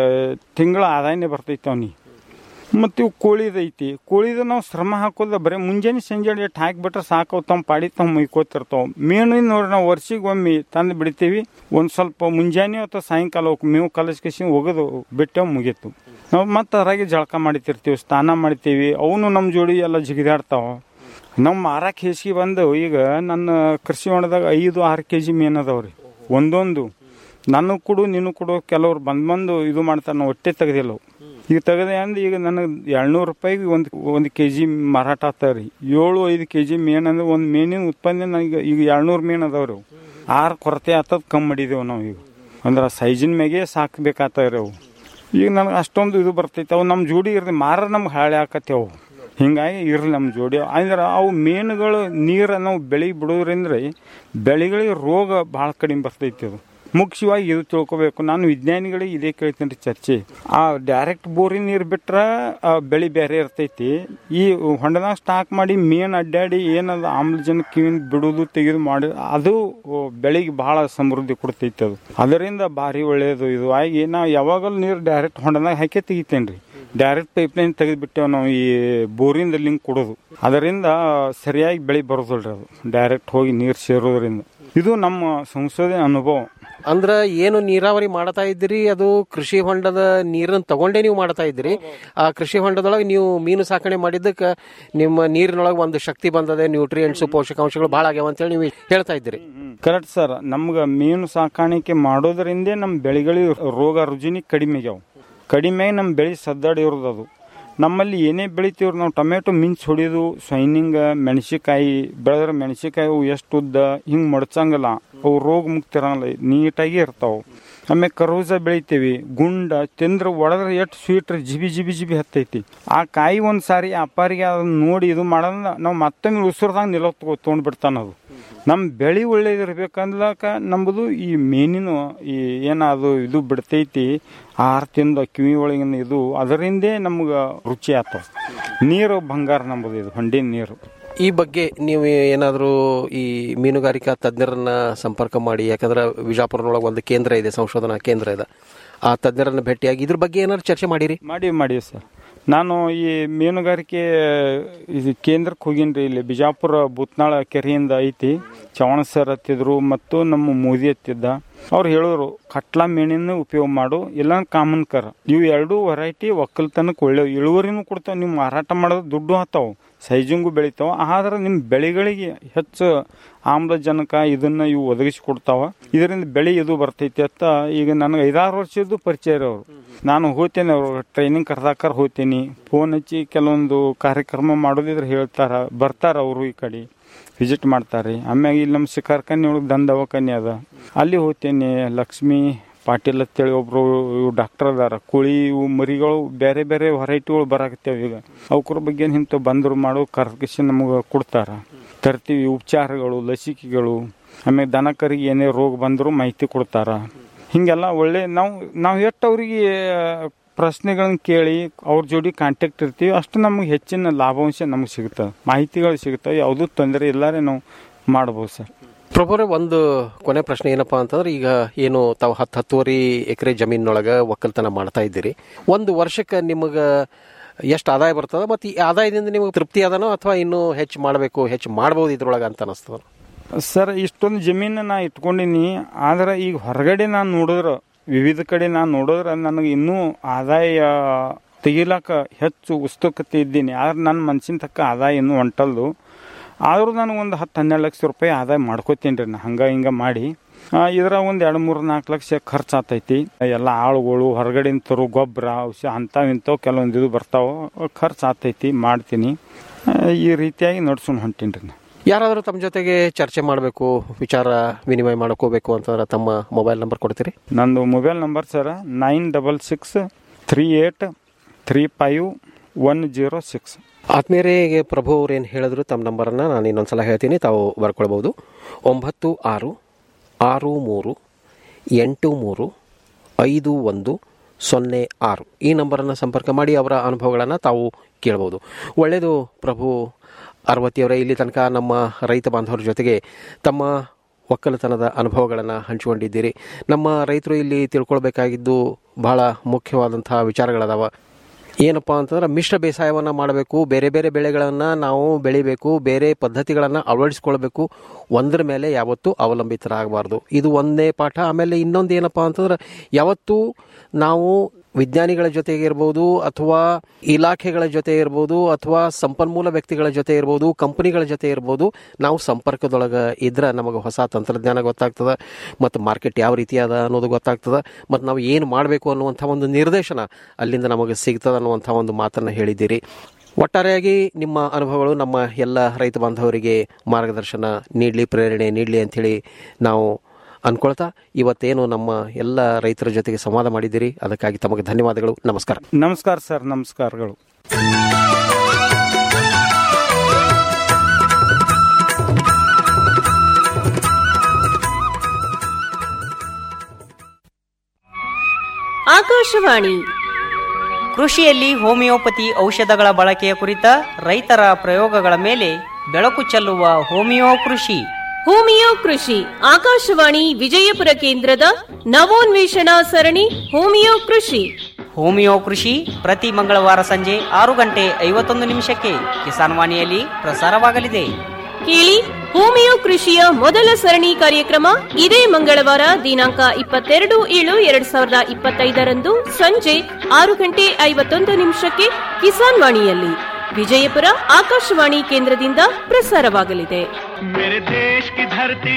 ತಿಂಗಳ ಆದಾಯನೇ ಬರ್ತೈತೆ ಅವ್ನಿಗೆ ಮತ್ತು ಇವು ಕೋಳಿದೈತಿ ಕೋಳಿದ ನಾವು ಶ್ರಮ ಹಾಕೋದ ಬರೀ ಮುಂಜಾನೆ ಸಂಜೆ ಎಷ್ಟು ಹಾಕಿಬಿಟ್ರೆ ಸಾಕು ಅವು ತಮ್ಮ ಪಾಡಿ ತಮ್ಮ ಮೈಕೋತಿರ್ತಾವೆ ಮೇನು ನೋಡಿ ನಾವು ವರ್ಷಿಗೆ ಒಮ್ಮೆ ತಂದು ಬಿಡ್ತೀವಿ ಒಂದು ಸ್ವಲ್ಪ ಮುಂಜಾನೆ ಅಥವಾ ಸಾಯಂಕಾಲ ಅವಕ್ಕೆ ಮೇವು ಕಲಸ್ಕೇಸಿ ಒಗೆದು ಬಿಟ್ಟೆ ಮುಗೀತು ನಾವು ಮತ್ತೆ ಅದ್ರಾಗೆ ಜಳಕ ಮಾಡ್ತಿರ್ತೀವಿ ಸ್ನಾನ ಮಾಡ್ತೀವಿ ಅವನು ನಮ್ಮ ಜೋಡಿ ಎಲ್ಲ ಜಿಗಿದಾಡ್ತಾವೆ ನಾವು ಮಾರಕ್ಕೆ ಹೇಸಿಗೆ ಬಂದು ಈಗ ನನ್ನ ಕೃಷಿ ಹೊಂಡದಾಗ ಐದು ಆರು ಕೆ ಜಿ ಮೇನ್ ಅದಾವ್ರಿ ಒಂದೊಂದು ನಾನು ಕೊಡು ನೀನು ಕೊಡು ಕೆಲವ್ರು ಬಂದು ಬಂದು ಇದು ಮಾಡ್ತಾರೆ ನಾವು ಹೊಟ್ಟೆ ತೆಗ್ದಿಲ್ಲ ಅವು. ಈಗ ತೆಗೆದೆ ಅಂದ್ರೆ ಈಗ ನನಗೆ ಏಳ್ನೂರು ರೂಪಾಯಿಗೆ ಒಂದು ಒಂದು ಕೆ ಜಿ ಮಾರಾಟ ಆಗ್ತಾವೆ ರೀ ಏಳು ಐದು ಕೆ ಜಿ ಮೇನ್ ಅಂದ್ರೆ ಒಂದು ಮೇನಿನ ಉತ್ಪನ್ನ ನನಗೆ ಈಗ ಏಳ್ನೂರು ಮೇನ್ ಅದಾವ್ರಿ ಅವು ಆರು ಕೊರತೆ ಆಗ್ತದ ಕಮ್ಮಿ ಮಾಡಿದೇವು ನಾವು ಈಗ ಅಂದ್ರೆ ಸೈಜಿನ ಮ್ಯಾಗೆ ಸಾಕ್ಬೇಕಾಗ್ತಾವ್ರಿ ಅವು ಈಗ ನನಗೆ ಅಷ್ಟೊಂದು ಇದು ಬರ್ತೈತೆ ಅವು ನಮ್ಮ ಜೋಡಿ ಇರ್ಲಿ ಮಾರ ನಮ್ಗೆ ಹಾಳೆ ಆಕತ್ತೆ ಅವು ಹಿಂಗಾಗಿ ಇರಲಿ ನಮ್ಮ ಜೋಡಿ ಅಂದ್ರೆ ಅವು ಮೇನುಗಳು ನೀರು ನಾವು ಬೆಳಿಗ್ಗೆ ಬಿಡೋದ್ರಿಂದ ಬೆಳೆಗಳಿಗೆ ರೋಗ ಭಾಳ ಕಡಿಮೆ ಬರ್ತೈತಿ ಅದು ಮುಖ್ಯವಾಗಿ ಇದು ತಿಳ್ಕೊಬೇಕು ನಾನು ವಿಜ್ಞಾನಿಗಳಿಗೆ ಇದೇ ಕೇಳ್ತೀನಿ ರೀ ಚರ್ಚೆ ಆ ಡೈರೆಕ್ಟ್ ಬೋರಿನ ನೀರು ಬಿಟ್ರೆ ಆ ಬೆಳೆ ಬೇರೆ ಇರ್ತೈತಿ ಈ ಹೊಂಡದಾಗ ಸ್ಟಾಕ್ ಮಾಡಿ ಮೇನ್ ಅಡ್ಡಾಡಿ ಏನದು ಆಮ್ಲಜನಕ ಕಿವಿನ ಬಿಡೋದು ತೆಗೆದು ಮಾಡಿ ಅದು ಬೆಳೆಗೆ ಬಹಳ ಸಮೃದ್ಧಿ ಕೊಡ್ತೈತಿ ಅದು ಅದರಿಂದ ಭಾರಿ ಒಳ್ಳೆಯದು ಇದು ಆಗಿ ನಾವು ಯಾವಾಗಲೂ ನೀರು ಡೈರೆಕ್ಟ್ ಹೊಂಡದಾಗ ಹಾಕಿ ತೆಗಿತೇನೆ ರೀ ಡೈರೆಕ್ಟ್ ಪೈಪ್ಲೈನ್ ತೆಗೆದುಬಿಟ್ಟೆವು ನಾವು ಈ ಬೋರಿಂದ ಲಿಂಕ್ ಕೊಡೋದು ಅದರಿಂದ ಸರಿಯಾಗಿ ಬೆಳೆ ಬರೋದಿಲ್ರಿ ಅದು ಡೈರೆಕ್ಟ್ ಹೋಗಿ ನೀರು ಸೇರೋದ್ರಿಂದ ಇದು ನಮ್ಮ ಸಂಶೋಧನೆ ಅನುಭವ ಅಂದ್ರ ಏನು ನೀರಾವರಿ ಮಾಡ್ತಾ ಇದ್ದೀರಿ ಅದು ಕೃಷಿ ಹೊಂಡದ ನೀರನ್ನು ತಗೊಂಡೇ ನೀವು ಮಾಡ್ತಾ ಇದ್ದೀರಿ ಆ ಕೃಷಿ ಹೊಂಡದೊಳಗೆ ನೀವು ಮೀನು ಸಾಕಣೆ ಮಾಡಿದ್ದಕ್ಕೆ ನಿಮ್ಮ ನೀರಿನೊಳಗೆ ಒಂದು ಶಕ್ತಿ ಬಂದದೆ ನ್ಯೂಟ್ರಿಯೆಂಟ್ಸ್ ಪೋಷಕಾಂಶಗಳು ಭಾಳ ಆಗ್ಯಾವ ಅಂತೇಳಿ ನೀವು ಹೇಳ್ತಾ ಇದ್ದೀರಿ ಕರೆಕ್ಟ್ ಸರ್ ನಮ್ಗೆ ಮೀನು ಸಾಕಾಣಿಕೆ ಮಾಡೋದ್ರಿಂದೇ ನಮ್ಮ ಬೆಳೆಗಳಿಗೆ ರೋಗ ರುಜಿನಿ ಕಡಿಮೆ ಆಗ್ಯಾವ ಕಡಿಮೆ ನಮ್ಮ ಬೆಳೆ ಸದ್ದಾಡಿ ಇರೋದು ಅದು ನಮ್ಮಲ್ಲಿ ಏನೇ ಬೆಳಿತೀವ್ರಿ ನಾವು ಟೊಮೆಟೊ ಮಿಂಚ್ ಹೊಡಿಯೋದು ಶೈನಿಂಗ್ ಮೆಣಸಿಕಾಯಿ ಬೆಳೆದ್ರೆ ಮೆಣಸಿಕಾಯಿ ಅವು ಎಷ್ಟು ಉದ್ದ ಹಿಂಗೆ ಮಡ್ಚಂಗಿಲ್ಲ ಅವು ರೋಗ ಮುಕ್ತಿ ಇರಂಗಿಲ್ಲ ನೀಟಾಗಿ ಇರ್ತಾವೆ ಆಮೇಲೆ ಕರೋಜ ಬೆಳಿತೀವಿ ಗುಂಡ ತಿಂದ್ರೆ ಒಡೆದ್ರೆ ಎಷ್ಟು ಸ್ವೀಟ್ ಜಿಬಿ ಜಿಬಿ ಜಿಬಿ ಹತ್ತೈತಿ ಆ ಕಾಯಿ ಒಂದು ಸಾರಿ ಅಪ್ಪಾರಿಗೆ ಅದನ್ನ ನೋಡಿ ಇದು ಮಾಡೋದ್ರ ನಾವು ಮತ್ತೊಮ್ಮೆ ಉಸಿರ್ದಾಗ ನಿಲೋ ತಗೋ ತೊಗೊಂಡ್ಬಿಡ್ತಾನೆ ಅದು ನಮ್ಮ ಬೆಳೆ ಒಳ್ಳೇದಿರ್ಬೇಕಂದ್ಲಕ ನಂಬುದು ಈ ಮೇನಿನ ಈ ಏನದು ಇದು ಬಿಡ್ತೈತಿ ಆಹಾರ ತಿಂದು ಕಿವಿ ಒಳಗಿನ ಇದು ಅದರಿಂದೇ ನಮ್ಗೆ ರುಚಿ ಆತವ ನೀರು ಬಂಗಾರ ನಂಬುದು ಇದು ಹೊಂಡಿನ ನೀರು ಈ ಬಗ್ಗೆ ನೀವು ಏನಾದರೂ ಈ ಮೀನುಗಾರಿಕಾ ತಜ್ಞರನ್ನ ಸಂಪರ್ಕ ಮಾಡಿ ಯಾಕಂದ್ರೆ ವಿಜಾಪುರದೊಳಗೆ ಒಂದು ಕೇಂದ್ರ ಇದೆ ಸಂಶೋಧನಾ ಕೇಂದ್ರ ಇದೆ ಆ ತಜ್ಞರನ್ನ ಭೇಟಿಯಾಗಿ ಇದ್ರ ಬಗ್ಗೆ ಏನಾದ್ರು ಚರ್ಚೆ ಮಾಡಿರಿ ಮಾಡೀವಿ ಮಾಡೀವಿ ಸರ್ ನಾನು ಈ ಮೀನುಗಾರಿಕೆ ಇದು ಕೇಂದ್ರಕ್ಕೆ ಹೋಗಿನ್ರಿ ಇಲ್ಲಿ ಬಿಜಾಪುರ ಬೂತ್ನಾಳ ಕೆರೆಯಿಂದ ಐತಿ ಚವಣ ಸರ್ ಹತ್ತಿದ್ರು ಮತ್ತು ನಮ್ಮ ಮೋದಿ ಹತ್ತಿದ್ದ ಅವ್ರು ಹೇಳಿದ್ರು ಕಟ್ಲಾ ಮೀನಿನ ಉಪಯೋಗ ಮಾಡು ಇಲ್ಲ ಕಾಮನ್ ಕರ ಇವು ಎರಡು ವೆರೈಟಿ ಒಕ್ಕಲ್ತನಕ್ಕೆ ಒಳ್ಳೆ ಇಳುವರಿನೂ ಕೊಡ್ತಾವೆ ನೀವು ಮಾರಾಟ ಮಾಡೋದು ದುಡ್ಡು ಹತ್ತಾವು ಸೈಜಿಂಗು ಬೆಳಿತಾವ ಆದ್ರೆ ನಿಮ್ಮ ಬೆಳೆಗಳಿಗೆ ಹೆಚ್ಚು ಆಮ್ಲಜನಕ ಇದನ್ನ ಇವು ಒದಗಿಸಿಕೊಡ್ತಾವ ಇದರಿಂದ ಬೆಳೆ ಇದು ಬರ್ತೈತಿ ಅಂತ ಈಗ ನನಗೆ ಐದಾರು ವರ್ಷದ್ದು ಪರಿಚಯ ಅವರು ನಾನು ಹೋಗ್ತೇನೆ ಅವ್ರು ಟ್ರೈನಿಂಗ್ ಕರ್ದಾಕರ್ ಹೋಗ್ತೀನಿ ಫೋನ್ ಹಚ್ಚಿ ಕೆಲವೊಂದು ಕಾರ್ಯಕ್ರಮ ಮಾಡೋದಿದ್ರೆ ಹೇಳ್ತಾರ ಬರ್ತಾರ ಅವರು ಈ ಕಡೆ ವಿಸಿಟ್ ಮಾಡ್ತಾರೆ ಆಮ್ಯಾಗ ಇಲ್ಲಿ ನಮ್ಮ ಶಿಕಾರ್ಕನ್ನಿ ಒಳಗೆ ದಂಡ ದವಾಖಾನೆ ಅದ ಅಲ್ಲಿ ಹೋಗ್ತೇನೆ ಲಕ್ಷ್ಮಿ ಪಾಟೀಲ್ ಅಂತೇಳಿ ಒಬ್ರು ಇವು ಡಾಕ್ಟರ್ ಅದಾರ ಕೋಳಿ ಇವು ಮರಿಗಳು ಬೇರೆ ಬೇರೆ ವೆರೈಟಿಗಳು ಬರಾಕತ್ತೇವ ಈಗ ಅವಕ್ರ ಬಗ್ಗೆ ಇಂಥ ಬಂದರು ಮಾಡೋ ಕರ್ಕಿಸಿ ನಮಗೆ ಕೊಡ್ತಾರ ತರ್ತೀವಿ ಉಪಚಾರಗಳು ಲಸಿಕೆಗಳು ಆಮೇಲೆ ದನ ಕರಿಗೆ ಏನೇ ರೋಗ ಬಂದರೂ ಮಾಹಿತಿ ಕೊಡ್ತಾರ ಹಿಂಗೆಲ್ಲ ಒಳ್ಳೆ ನಾವು ನಾವು ಎಷ್ಟು ಅವರಿಗೆ ಪ್ರಶ್ನೆಗಳನ್ನ ಕೇಳಿ ಅವ್ರ ಜೋಡಿ ಕಾಂಟ್ಯಾಕ್ಟ್ ಇರ್ತೀವಿ ಅಷ್ಟು ನಮಗೆ ಹೆಚ್ಚಿನ ಲಾಭಾಂಶ ನಮಗೆ ಸಿಗ್ತದೆ ಮಾಹಿತಿಗಳು ಸಿಗ್ತವೆ ಯಾವುದೂ ತೊಂದರೆ ಇಲ್ಲಾರೆ ನಾವು ಮಾಡ್ಬೋದು ಸರ್ ಪ್ರಭುರೇ ಒಂದು ಕೊನೆ ಪ್ರಶ್ನೆ ಏನಪ್ಪಾ ಅಂತಂದ್ರೆ ಈಗ ಏನು ತಾವು ಹತ್ತು ಹತ್ತುವರೆ ಎಕರೆ ಜಮೀನೊಳಗೆ ಒಕ್ಕಲ್ತನ ಮಾಡ್ತಾ ಇದ್ದೀರಿ ಒಂದು ವರ್ಷಕ್ಕೆ ನಿಮಗೆ ಎಷ್ಟು ಆದಾಯ ಬರ್ತದ ಮತ್ತು ಈ ಆದಾಯದಿಂದ ನಿಮಗೆ ತೃಪ್ತಿ ಅದನೋ ಅಥವಾ ಇನ್ನೂ ಹೆಚ್ಚು ಮಾಡಬೇಕು ಹೆಚ್ಚು ಮಾಡ್ಬೋದು ಇದ್ರೊಳಗೆ ಅಂತ ಅನಿಸ್ತದ ಸರ್ ಇಷ್ಟೊಂದು ಜಮೀನು ನಾ ಇಟ್ಕೊಂಡಿನಿ ಆದ್ರೆ ಈಗ ಹೊರಗಡೆ ನಾನು ನೋಡಿದ್ರೆ ವಿವಿಧ ಕಡೆ ನಾನು ನೋಡಿದ್ರೆ ನನಗೆ ಇನ್ನೂ ಆದಾಯ ತೆಗಿಲಾಕ ಹೆಚ್ಚು ಉತ್ಸುಕತೆ ಇದ್ದೀನಿ ಆದ್ರೆ ನನ್ನ ಮನ್ಸಿನ ತಕ್ಕ ಆದಾಯ ಇನ್ನೂ ಹೊಂಟಲ್ದು ಆದರೂ ನಾನು ಒಂದು ಹತ್ತು ಹನ್ನೆರಡು ಲಕ್ಷ ರೂಪಾಯಿ ಆದಾಯ ಮಾಡ್ಕೋತೀನಿ ರೀ ನಾ ಹಂಗೆ ಹಿಂಗೆ ಮಾಡಿ ಇದರ ಒಂದು ಎರಡು ಮೂರು ನಾಲ್ಕು ಲಕ್ಷ ಖರ್ಚು ಆತೈತಿ ಎಲ್ಲ ಆಳುಗಳು ಹೊರಗಡೆ ತರೋ ಗೊಬ್ಬರ ಔಷಧ ಅಂಥವು ಇಂಥವು ಕೆಲವೊಂದು ಇದು ಬರ್ತಾವೆ ಖರ್ಚು ಆತೈತಿ ಮಾಡ್ತೀನಿ ಆ, ಈ ರೀತಿಯಾಗಿ ನಡ್ಸ್ಕೊಂಡು ಹೊಂಟೀನಿ ರೀ ನಾ ಯಾರಾದರೂ ತಮ್ಮ ಜೊತೆಗೆ ಚರ್ಚೆ ಮಾಡಬೇಕು ವಿಚಾರ ವಿನಿಮಯ ಮಾಡ್ಕೋಬೇಕು ಅಂತಂದ್ರೆ ತಮ್ಮ ಮೊಬೈಲ್ ನಂಬರ್ ಕೊಡ್ತೀರಿ ನಂದು mobile number sir nine double six three eight three five one zero six ಆತ್ಮೀಯರಿಗೆ ಪ್ರಭು ಅವ್ರು ಏನು ಹೇಳಿದ್ರು ತಮ್ಮ ನಂಬರನ್ನು ನಾನು ಇನ್ನೊಂದ್ಸಲ ಹೇಳ್ತೀನಿ ತಾವು ಬರ್ಕೊಳ್ಬೋದು ಒಂಬತ್ತು ಆರು ಆರು ಮೂರು ಎಂಟು ಮೂರು ಐದು ಒಂದು ಸೊನ್ನೆ ಆರು ಈ ನಂಬರನ್ನು ಸಂಪರ್ಕ ಮಾಡಿ ಅವರ ಅನುಭವಗಳನ್ನು ತಾವು ಕೇಳ್ಬೋದು ಒಳ್ಳೆಯದು ಪ್ರಭು ಅರವತ್ತಿಯವರೇ ಇಲ್ಲಿ ತನಕ ನಮ್ಮ ರೈತ ಬಾಂಧವರ ಜೊತೆಗೆ ತಮ್ಮ ಒಕ್ಕಲತನದ ಅನುಭವಗಳನ್ನು ಹಂಚಿಕೊಂಡಿದ್ದೀರಿ ನಮ್ಮ ರೈತರು ಇಲ್ಲಿ ತಿಳ್ಕೊಳ್ಬೇಕಾಗಿದ್ದು ಬಹಳ ಮುಖ್ಯವಾದಂತಹ ವಿಚಾರಗಳದಾವ ಏನಪ್ಪ ಅಂತಂದ್ರೆ ಮಿಶ್ರ ಬೇಸಾಯವನ್ನು ಮಾಡಬೇಕು ಬೇರೆ ಬೇರೆ ಬೆಳೆಗಳನ್ನು ನಾವು ಬೆಳಿಬೇಕು ಬೇರೆ ಪದ್ಧತಿಗಳನ್ನು ಅಳವಡಿಸ್ಕೊಳ್ಬೇಕು ಒಂದರ ಮೇಲೆ ಯಾವತ್ತೂ ಅವಲಂಬಿತರಾಗಬಾರ್ದು ಇದು ಒಂದೇ ಪಾಠ ಆಮೇಲೆ ಇನ್ನೊಂದು ಏನಪ್ಪ ಅಂತಂದ್ರೆ ಯಾವತ್ತೂ ನಾವು ವಿಜ್ಞಾನಿಗಳ ಜೊತೆಗೆ ಇರ್ಬೋದು ಅಥವಾ ಇಲಾಖೆಗಳ ಜೊತೆ ಇರ್ಬೋದು ಅಥವಾ ಸಂಪನ್ಮೂಲ ವ್ಯಕ್ತಿಗಳ ಜೊತೆ ಇರ್ಬೋದು ಕಂಪನಿಗಳ ಜೊತೆ ಇರ್ಬೋದು ನಾವು ಸಂಪರ್ಕದೊಳಗೆ ಇದ್ರೆ ನಮಗೆ ಹೊಸ ತಂತ್ರಜ್ಞಾನ ಗೊತ್ತಾಗ್ತದೆ ಮತ್ತು ಮಾರ್ಕೆಟ್ ಯಾವ ರೀತಿ ಅದ ಅನ್ನೋದು ಗೊತ್ತಾಗ್ತದೆ ಮತ್ತು ನಾವು ಏನು ಮಾಡಬೇಕು ಅನ್ನುವಂಥ ಒಂದು ನಿರ್ದೇಶನ ಅಲ್ಲಿಂದ ನಮಗೆ ಸಿಗ್ತದೆ ಅನ್ನುವಂಥ ಒಂದು ಮಾತನ್ನು ಹೇಳಿದ್ದೀರಿ ಒಟ್ಟಾರೆಯಾಗಿ ನಿಮ್ಮ ಅನುಭವಗಳು ನಮ್ಮ ಎಲ್ಲ ರೈತ ಬಾಂಧವರಿಗೆ ಮಾರ್ಗದರ್ಶನ ನೀಡಲಿ ಪ್ರೇರಣೆ ನೀಡಲಿ ಅಂಥೇಳಿ ನಾವು ಅನ್ಕೊಳ್ತಾ ಇವತ್ತೇನು ನಮ್ಮ ಎಲ್ಲ ರೈತರ ಜೊತೆಗೆ ಸಂವಾದ ಮಾಡಿದ್ದೀರಿ ಅದಕ್ಕಾಗಿ ತಮಗೆ ಧನ್ಯವಾದಗಳು ನಮಸ್ಕಾರ ನಮಸ್ಕಾರ ಸರ್ ನಮಸ್ಕಾರಗಳು ಆಕಾಶವಾಣಿ ಕೃಷಿಯಲ್ಲಿ ಹೋಮಿಯೋಪತಿ ಔಷಧಗಳ ಬಳಕೆಯ ಕುರಿತ ರೈತರ ಪ್ರಯೋಗಗಳ ಮೇಲೆ ಬೆಳಕು ಚೆಲ್ಲುವ ಹೋಮಿಯೋ ಕೃಷಿ ಹೋಮಿಯೋ ಕೃಷಿ ಆಕಾಶವಾಣಿ ವಿಜಯಪುರ ಕೇಂದ್ರದ ನವೋನ್ವೇಷಣಾ ಸರಣಿ ಹೋಮಿಯೋ ಕೃಷಿ ಹೋಮಿಯೋ ಕೃಷಿ ಪ್ರತಿ ಮಂಗಳವಾರ ಸಂಜೆ ಆರು ಗಂಟೆ ಐವತ್ತೊಂದು ನಿಮಿಷಕ್ಕೆ ಕಿಸಾನ್ ವಾಣಿಯಲ್ಲಿ ಪ್ರಸಾರವಾಗಲಿದೆ ಕೇಳಿ ಹೋಮಿಯೋ ಕೃಷಿಯ ಮೊದಲ ಸರಣಿ ಕಾರ್ಯಕ್ರಮ ಇದೇ ಮಂಗಳವಾರ ದಿನಾಂಕ ಇಪ್ಪತ್ತೆರಡು ಏಳು ಎರಡ್ ಸಾವಿರದ ಇಪ್ಪತ್ತೈದರಂದು ಸಂಜೆ ಆರು ಗಂಟೆ ಐವತ್ತೊಂದು ನಿಮಿಷಕ್ಕೆ ಕಿಸಾನ್ ವಾಣಿಯಲ್ಲಿ ವಿಜಯಪುರ ಆಕಾಶವಾಣಿ ಕೇಂದ್ರದಿಂದ ಪ್ರಸಾರವಾಗಲಿದೆ मेरे देश की धरती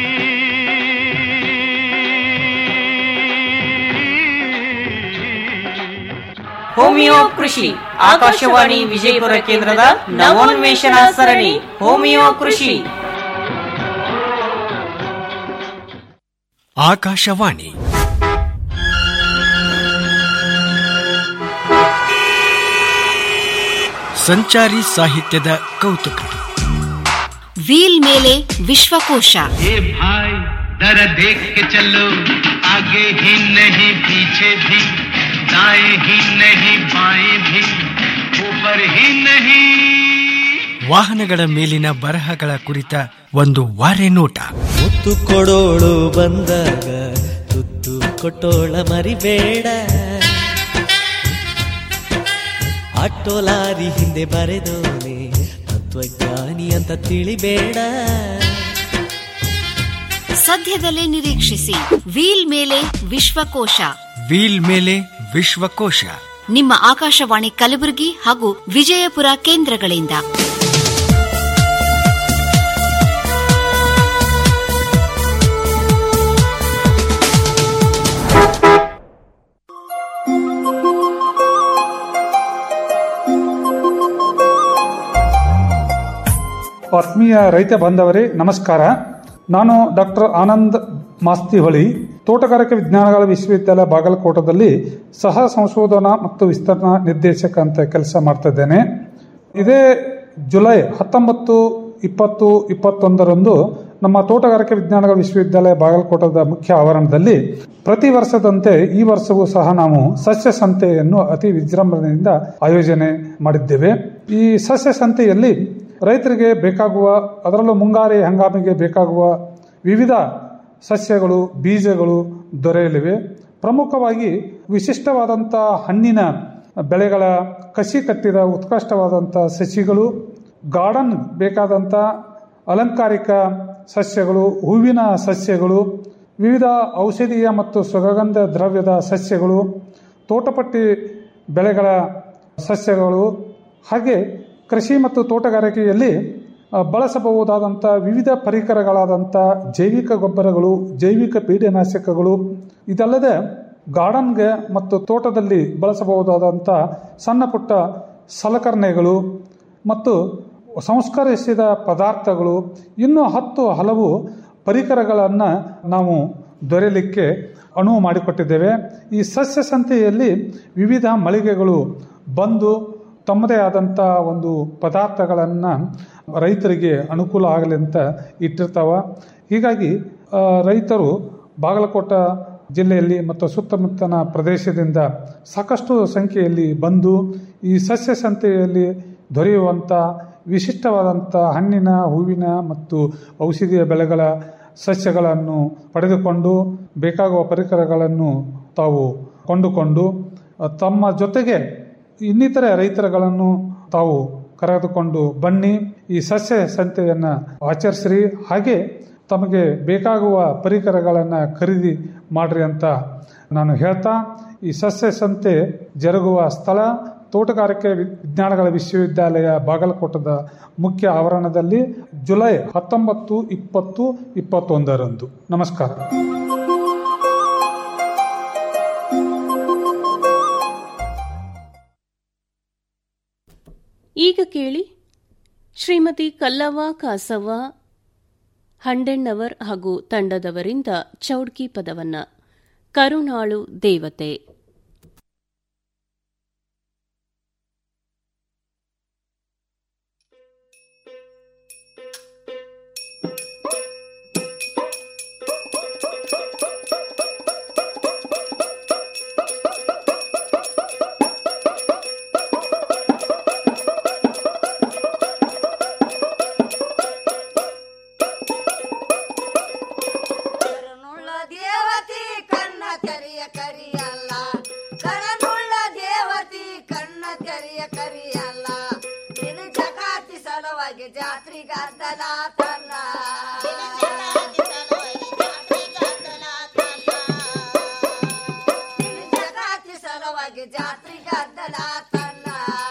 ಹೋಮಿಯೋ ಕೃಷಿ ಆಕಾಶವಾಣಿ ವಿಜಯಪುರ ಕೇಂದ್ರದ ನವೋನ್ವೇಷಣಾ ಸರಣಿ ಹೋಮಿಯೋ ಕೃಷಿ ಆಕಾಶವಾಣಿ ಸಂಚಾರಿ ಸಾಹಿತ್ಯದ ಕೌತುಕ ವೀಲ್ ಮೇಲೆ ವಿಶ್ವಕೋಶ ये भाई दर देख के चलो आगे ही नहीं पीछे भी दाएं ही नहीं बाएं भी ऊपर ही नहीं ವಾಹನಗಳ ಮೇಲಿನ ಬರಹಗಳ ಕುರಿತ ಒಂದು ವಾರೆ ನೋಟ ಮುತ್ತು ಕೊಡೋಳು ಬಂದಾಗ ತುತ್ತು ಕೊಟ್ಟೋಳ ಮರಿಬೇಡ ಆಟೋ ಲಾರಿ ಹಿಂದೆ ಬರೆದೋನೆ ತತ್ವಜ್ಞಾನಿ ಅಂತ ತಿಳಿಬೇಡ ಸದ್ಯದಲ್ಲೇ ನಿರೀಕ್ಷಿಸಿ ವೀಲ್ ಮೇಲೆ ವಿಶ್ವಕೋಶ ವೀಲ್ ಮೇಲೆ ವಿಶ್ವಕೋಶ ನಿಮ್ಮ ಆಕಾಶವಾಣಿ ಕಲಬುರಗಿ ಹಾಗೂ ವಿಜಯಪುರ ಕೇಂದ್ರಗಳಿಂದ ಆತ್ಮೀಯ ರೈತ ಬಾಂಧವರೇ ನಮಸ್ಕಾರ ನಾನು ಡಾಕ್ಟರ್ ಆನಂದ್ ಮಾಸ್ತಿಹೊಳಿ ತೋಟಗಾರಿಕೆ ವಿಜ್ಞಾನಗಳ ವಿಶ್ವವಿದ್ಯಾಲಯ ಬಾಗಲಕೋಟದಲ್ಲಿ ಸಹ ಸಂಶೋಧನಾ ಮತ್ತು ವಿಸ್ತರಣಾ ನಿರ್ದೇಶಕ ಅಂತ ಕೆಲಸ ಮಾಡ್ತಾ ಇದ್ದೇನೆ ಇದೇ ಜುಲೈ ಹತ್ತೊಂಬತ್ತು ಇಪ್ಪತ್ತು ಇಪ್ಪತ್ತೊಂದರಂದು ನಮ್ಮ ತೋಟಗಾರಿಕೆ ವಿಜ್ಞಾನಗಳ ವಿಶ್ವವಿದ್ಯಾಲಯ ಬಾಗಲಕೋಟದ ಮುಖ್ಯ ಆವರಣದಲ್ಲಿ ಪ್ರತಿ ವರ್ಷದಂತೆ ಈ ವರ್ಷವೂ ಸಹ ನಾವು ಸಸ್ಯ ಸಂತೆಯನ್ನು ಅತಿ ವಿಜೃಂಭಣೆಯಿಂದ ಆಯೋಜನೆ ಮಾಡಿದ್ದೇವೆ ಈ ಸಸ್ಯ ಸಂತೆಯಲ್ಲಿ ರೈತರಿಗೆ ಬೇಕಾಗುವ ಅದರಲ್ಲೂ ಮುಂಗಾರಿ ಹಂಗಾಮಿಗೆ ಬೇಕಾಗುವ ವಿವಿಧ ಸಸ್ಯಗಳು ಬೀಜಗಳು ದೊರೆಯಲಿವೆ ಪ್ರಮುಖವಾಗಿ ವಿಶಿಷ್ಟವಾದಂಥ ಹಣ್ಣಿನ ಬೆಳೆಗಳ ಕಸಿ ಕಟ್ಟಿದ ಉತ್ಕೃಷ್ಟವಾದಂಥ ಸಸಿಗಳು ಗಾರ್ಡನ್ ಬೇಕಾದಂಥ ಅಲಂಕಾರಿಕ ಸಸ್ಯಗಳು ಹೂವಿನ ಸಸ್ಯಗಳು ವಿವಿಧ ಔಷಧೀಯ ಮತ್ತು ಸುಗಂಧ ದ್ರವ್ಯದ ಸಸ್ಯಗಳು ತೋಟಪಟ್ಟಿ ಬೆಳೆಗಳ ಸಸ್ಯಗಳು ಹಾಗೆ ಕೃಷಿ ಮತ್ತು ತೋಟಗಾರಿಕೆಯಲ್ಲಿ ಆ, ಬಳಸಬಹುದಾದಂಥ ವಿವಿಧ ಪರಿಕರಗಳಾದಂಥ ಜೈವಿಕ ಗೊಬ್ಬರಗಳು ಜೈವಿಕ ಪೀಡನಾಶಕಗಳು ಇದಲ್ಲದೆ ಗಾರ್ಡನ್ಗೆ ಮತ್ತು ತೋಟದಲ್ಲಿ ಬಳಸಬಹುದಾದಂಥ ಸಣ್ಣ ಪುಟ್ಟ ಸಲಕರಣೆಗಳು ಮತ್ತು ಸಂಸ್ಕರಿಸಿದ ಪದಾರ್ಥಗಳು ಇನ್ನೂ ಹತ್ತು ಹಲವು ಪರಿಕರಗಳನ್ನು ನಾವು ದೊರೆಯಲಿಕ್ಕೆ ಅನುವು ಮಾಡಿಕೊಟ್ಟಿದ್ದೇವೆ ಈ ಸಸ್ಯ ಸಂತೆಯಲ್ಲಿ ವಿವಿಧ ಮಳಿಗೆಗಳು ಬಂದು ತಮ್ಮದೇ ಆದಂಥ ಒಂದು ಪದಾರ್ಥಗಳನ್ನು ರೈತರಿಗೆ ಅನುಕೂಲ ಆಗಲಿ ಅಂತ ಇಟ್ಟಿರ್ತಾವ ಹೀಗಾಗಿ ಆ, ರೈತರು ಬಾಗಲಕೋಟ ಜಿಲ್ಲೆಯಲ್ಲಿ ಮತ್ತು ಸುತ್ತಮುತ್ತಲ ಪ್ರದೇಶದಿಂದ ಸಾಕಷ್ಟು ಸಂಖ್ಯೆಯಲ್ಲಿ ಬಂದು ಈ ಸಸ್ಯ ಸಂತೆಯಲ್ಲಿ ದೊರೆಯುವಂಥ ವಿಶಿಷ್ಟವಾದಂಥ ಹಣ್ಣಿನ ಹೂವಿನ ಮತ್ತು ಔಷಧಿಯ ಬೆಳೆಗಳ ಸಸ್ಯಗಳನ್ನು ಪಡೆದುಕೊಂಡು ಬೇಕಾಗುವ ಪರಿಕರಗಳನ್ನು ತಾವು ಕೊಂಡುಕೊಂಡು ಅ, ತಮ್ಮ ಜೊತೆಗೆ ಇನ್ನಿತರೆ ರೈತರುಗಳನ್ನು ತಾವು ಕರೆದುಕೊಂಡು ಬನ್ನಿ ಈ ಸಸ್ಯ ಸಂತೆಯನ್ನು ಆಚರಿಸ್ರಿ ಹಾಗೆ ತಮಗೆ ಬೇಕಾಗುವ ಪರಿಕರಗಳನ್ನು ಖರೀದಿ ಮಾಡ್ರಿ ಅಂತ ನಾನು ಹೇಳ್ತಾ ಈ ಸಸ್ಯ ಸಂತೆ ಜರುಗುವ ಸ್ಥಳ ತೋಟಗಾರಿಕೆ ವಿಜ್ಞಾನಗಳ ವಿಶ್ವವಿದ್ಯಾಲಯ ಬಾಗಲಕೋಟದ ಮುಖ್ಯ ಆವರಣದಲ್ಲಿ ಜುಲೈ ಹತ್ತೊಂಬತ್ತು ಇಪ್ಪತ್ತು ಇಪ್ಪತ್ತೊಂದರಂದು ನಮಸ್ಕಾರ ಈಗ ಕೇಳಿ ಶ್ರೀಮತಿ ಕಲ್ಲವ್ವ ಕಾಸವ್ವ ಹಂಡೆಣ್ಣವರ್ ಹಾಗೂ ತಂಡದವರಿಂದ ಚೌಡ್ಕಿ ಪದವನ್ನ ಕರುಣಾಳು ದೇವತೆ ಕರನುಳ್ಳ ದೇವತಿ ಕಣ್ಣ ತೆರೆಯ ಕರಿಯಲ್ಲ ಕರನುಳ್ಳ ದೇವತಿ ಕಣ್ಣ ತೆರೆಯ ಕರಿಯಲ್ಲ ನಿನ್ನ ಜಗಾತಿ ಸಲುವಾಗಿ ಜಾತ್ರಿ ಗದ್ದಲ ತನ್ನ ನಿನ್ನ ಜಗಾತಿ ಸಲುವಾಗಿ ಜಾತ್ರಿ ಗದ್ದಲ ತನ್ನ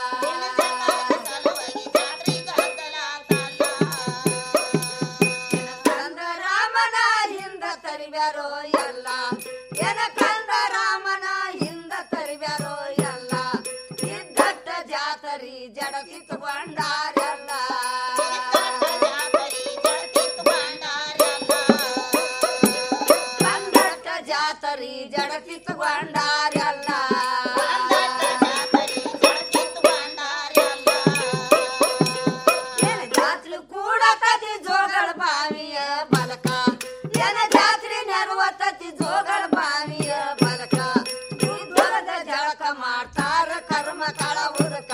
ಕಂದ ರಾಮನ ಹಿಂದ ತರಿಬ್ಯಾರೋ ಎಲ್ಲ ಎನ ಕಂದ ರಾಮನ ಹಿಂದ ತರಿಬ್ಯಾರೋ ಎಲ್ಲ ಇದ್ದಟ್ಟ ಜಾತರಿ ಜಡ ಕಿತ್ತುಕೊಂಡಾರೆಲ್ಲ ಕಂದಟ್ಟ ಜಾತರಿ ಜಡ ಕಿತ್ತುಕೊಂಡಾರೆಲ್ಲ ಏನ ಜಾತ್ರೆ ಕೂಡ ತತಿ ಜೋಗಳ ಬಾವಿಯ ಬಲಕ ಏನ ಜಾತ್ರೆ ನೆರವತ್ತತಿ ಜೋಗಳ ಬಾವಿಯ ಬಲಕ ಉದ್ಯೋಗದ ಜಳಕ ಮಾಡ್ತಾರ ಕರ್ಮ ಕಳ ಉದಕ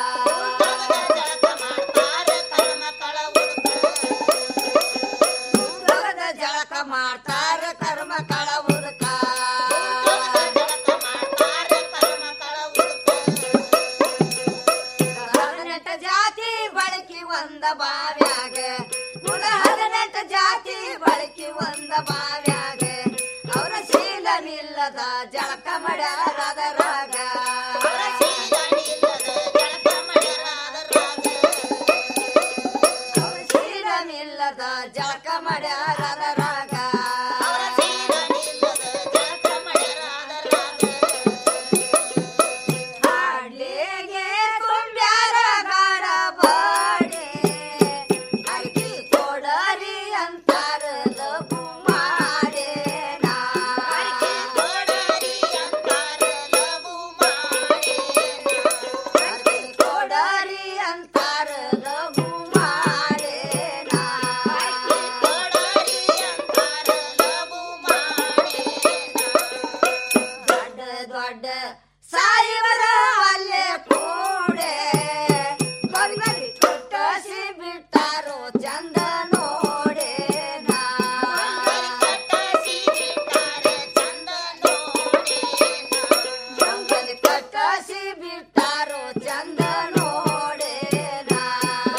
ಉದ್ಯೋಗದ ಜಳಕ ಮಾಡ್ತಾರ ಕರ್ಮ ಕಳ ಉದಕ ಹದಿನೆಂಟು ಜಾತಿ ಬಳಕೆ ಒಂದ ಬಾವ್ಯಾಗ ಮುಗ ಹದಿನೆಂಟು ಜಾತಿ ಬಳಕೆ ಒಂದ ಬಾವ್ಯಾಗ ಅವರ ಶೀಲನಿಲ್ಲದ ಜಳಕ ಮಾಡ್ಯಾರದರಾಗ ಅವರ ಶೀಲನಿಲ್ಲದ ಜಳಕ ಮಾಡ್ಯಾರದರಾಗ ಹಾಡ್ಲಿಗೆ ತುಂಬ್ಯಾರ ಗಾಡ ಬಾಡೆ ಅಡಿಕೆ ದೊಡ್ಡ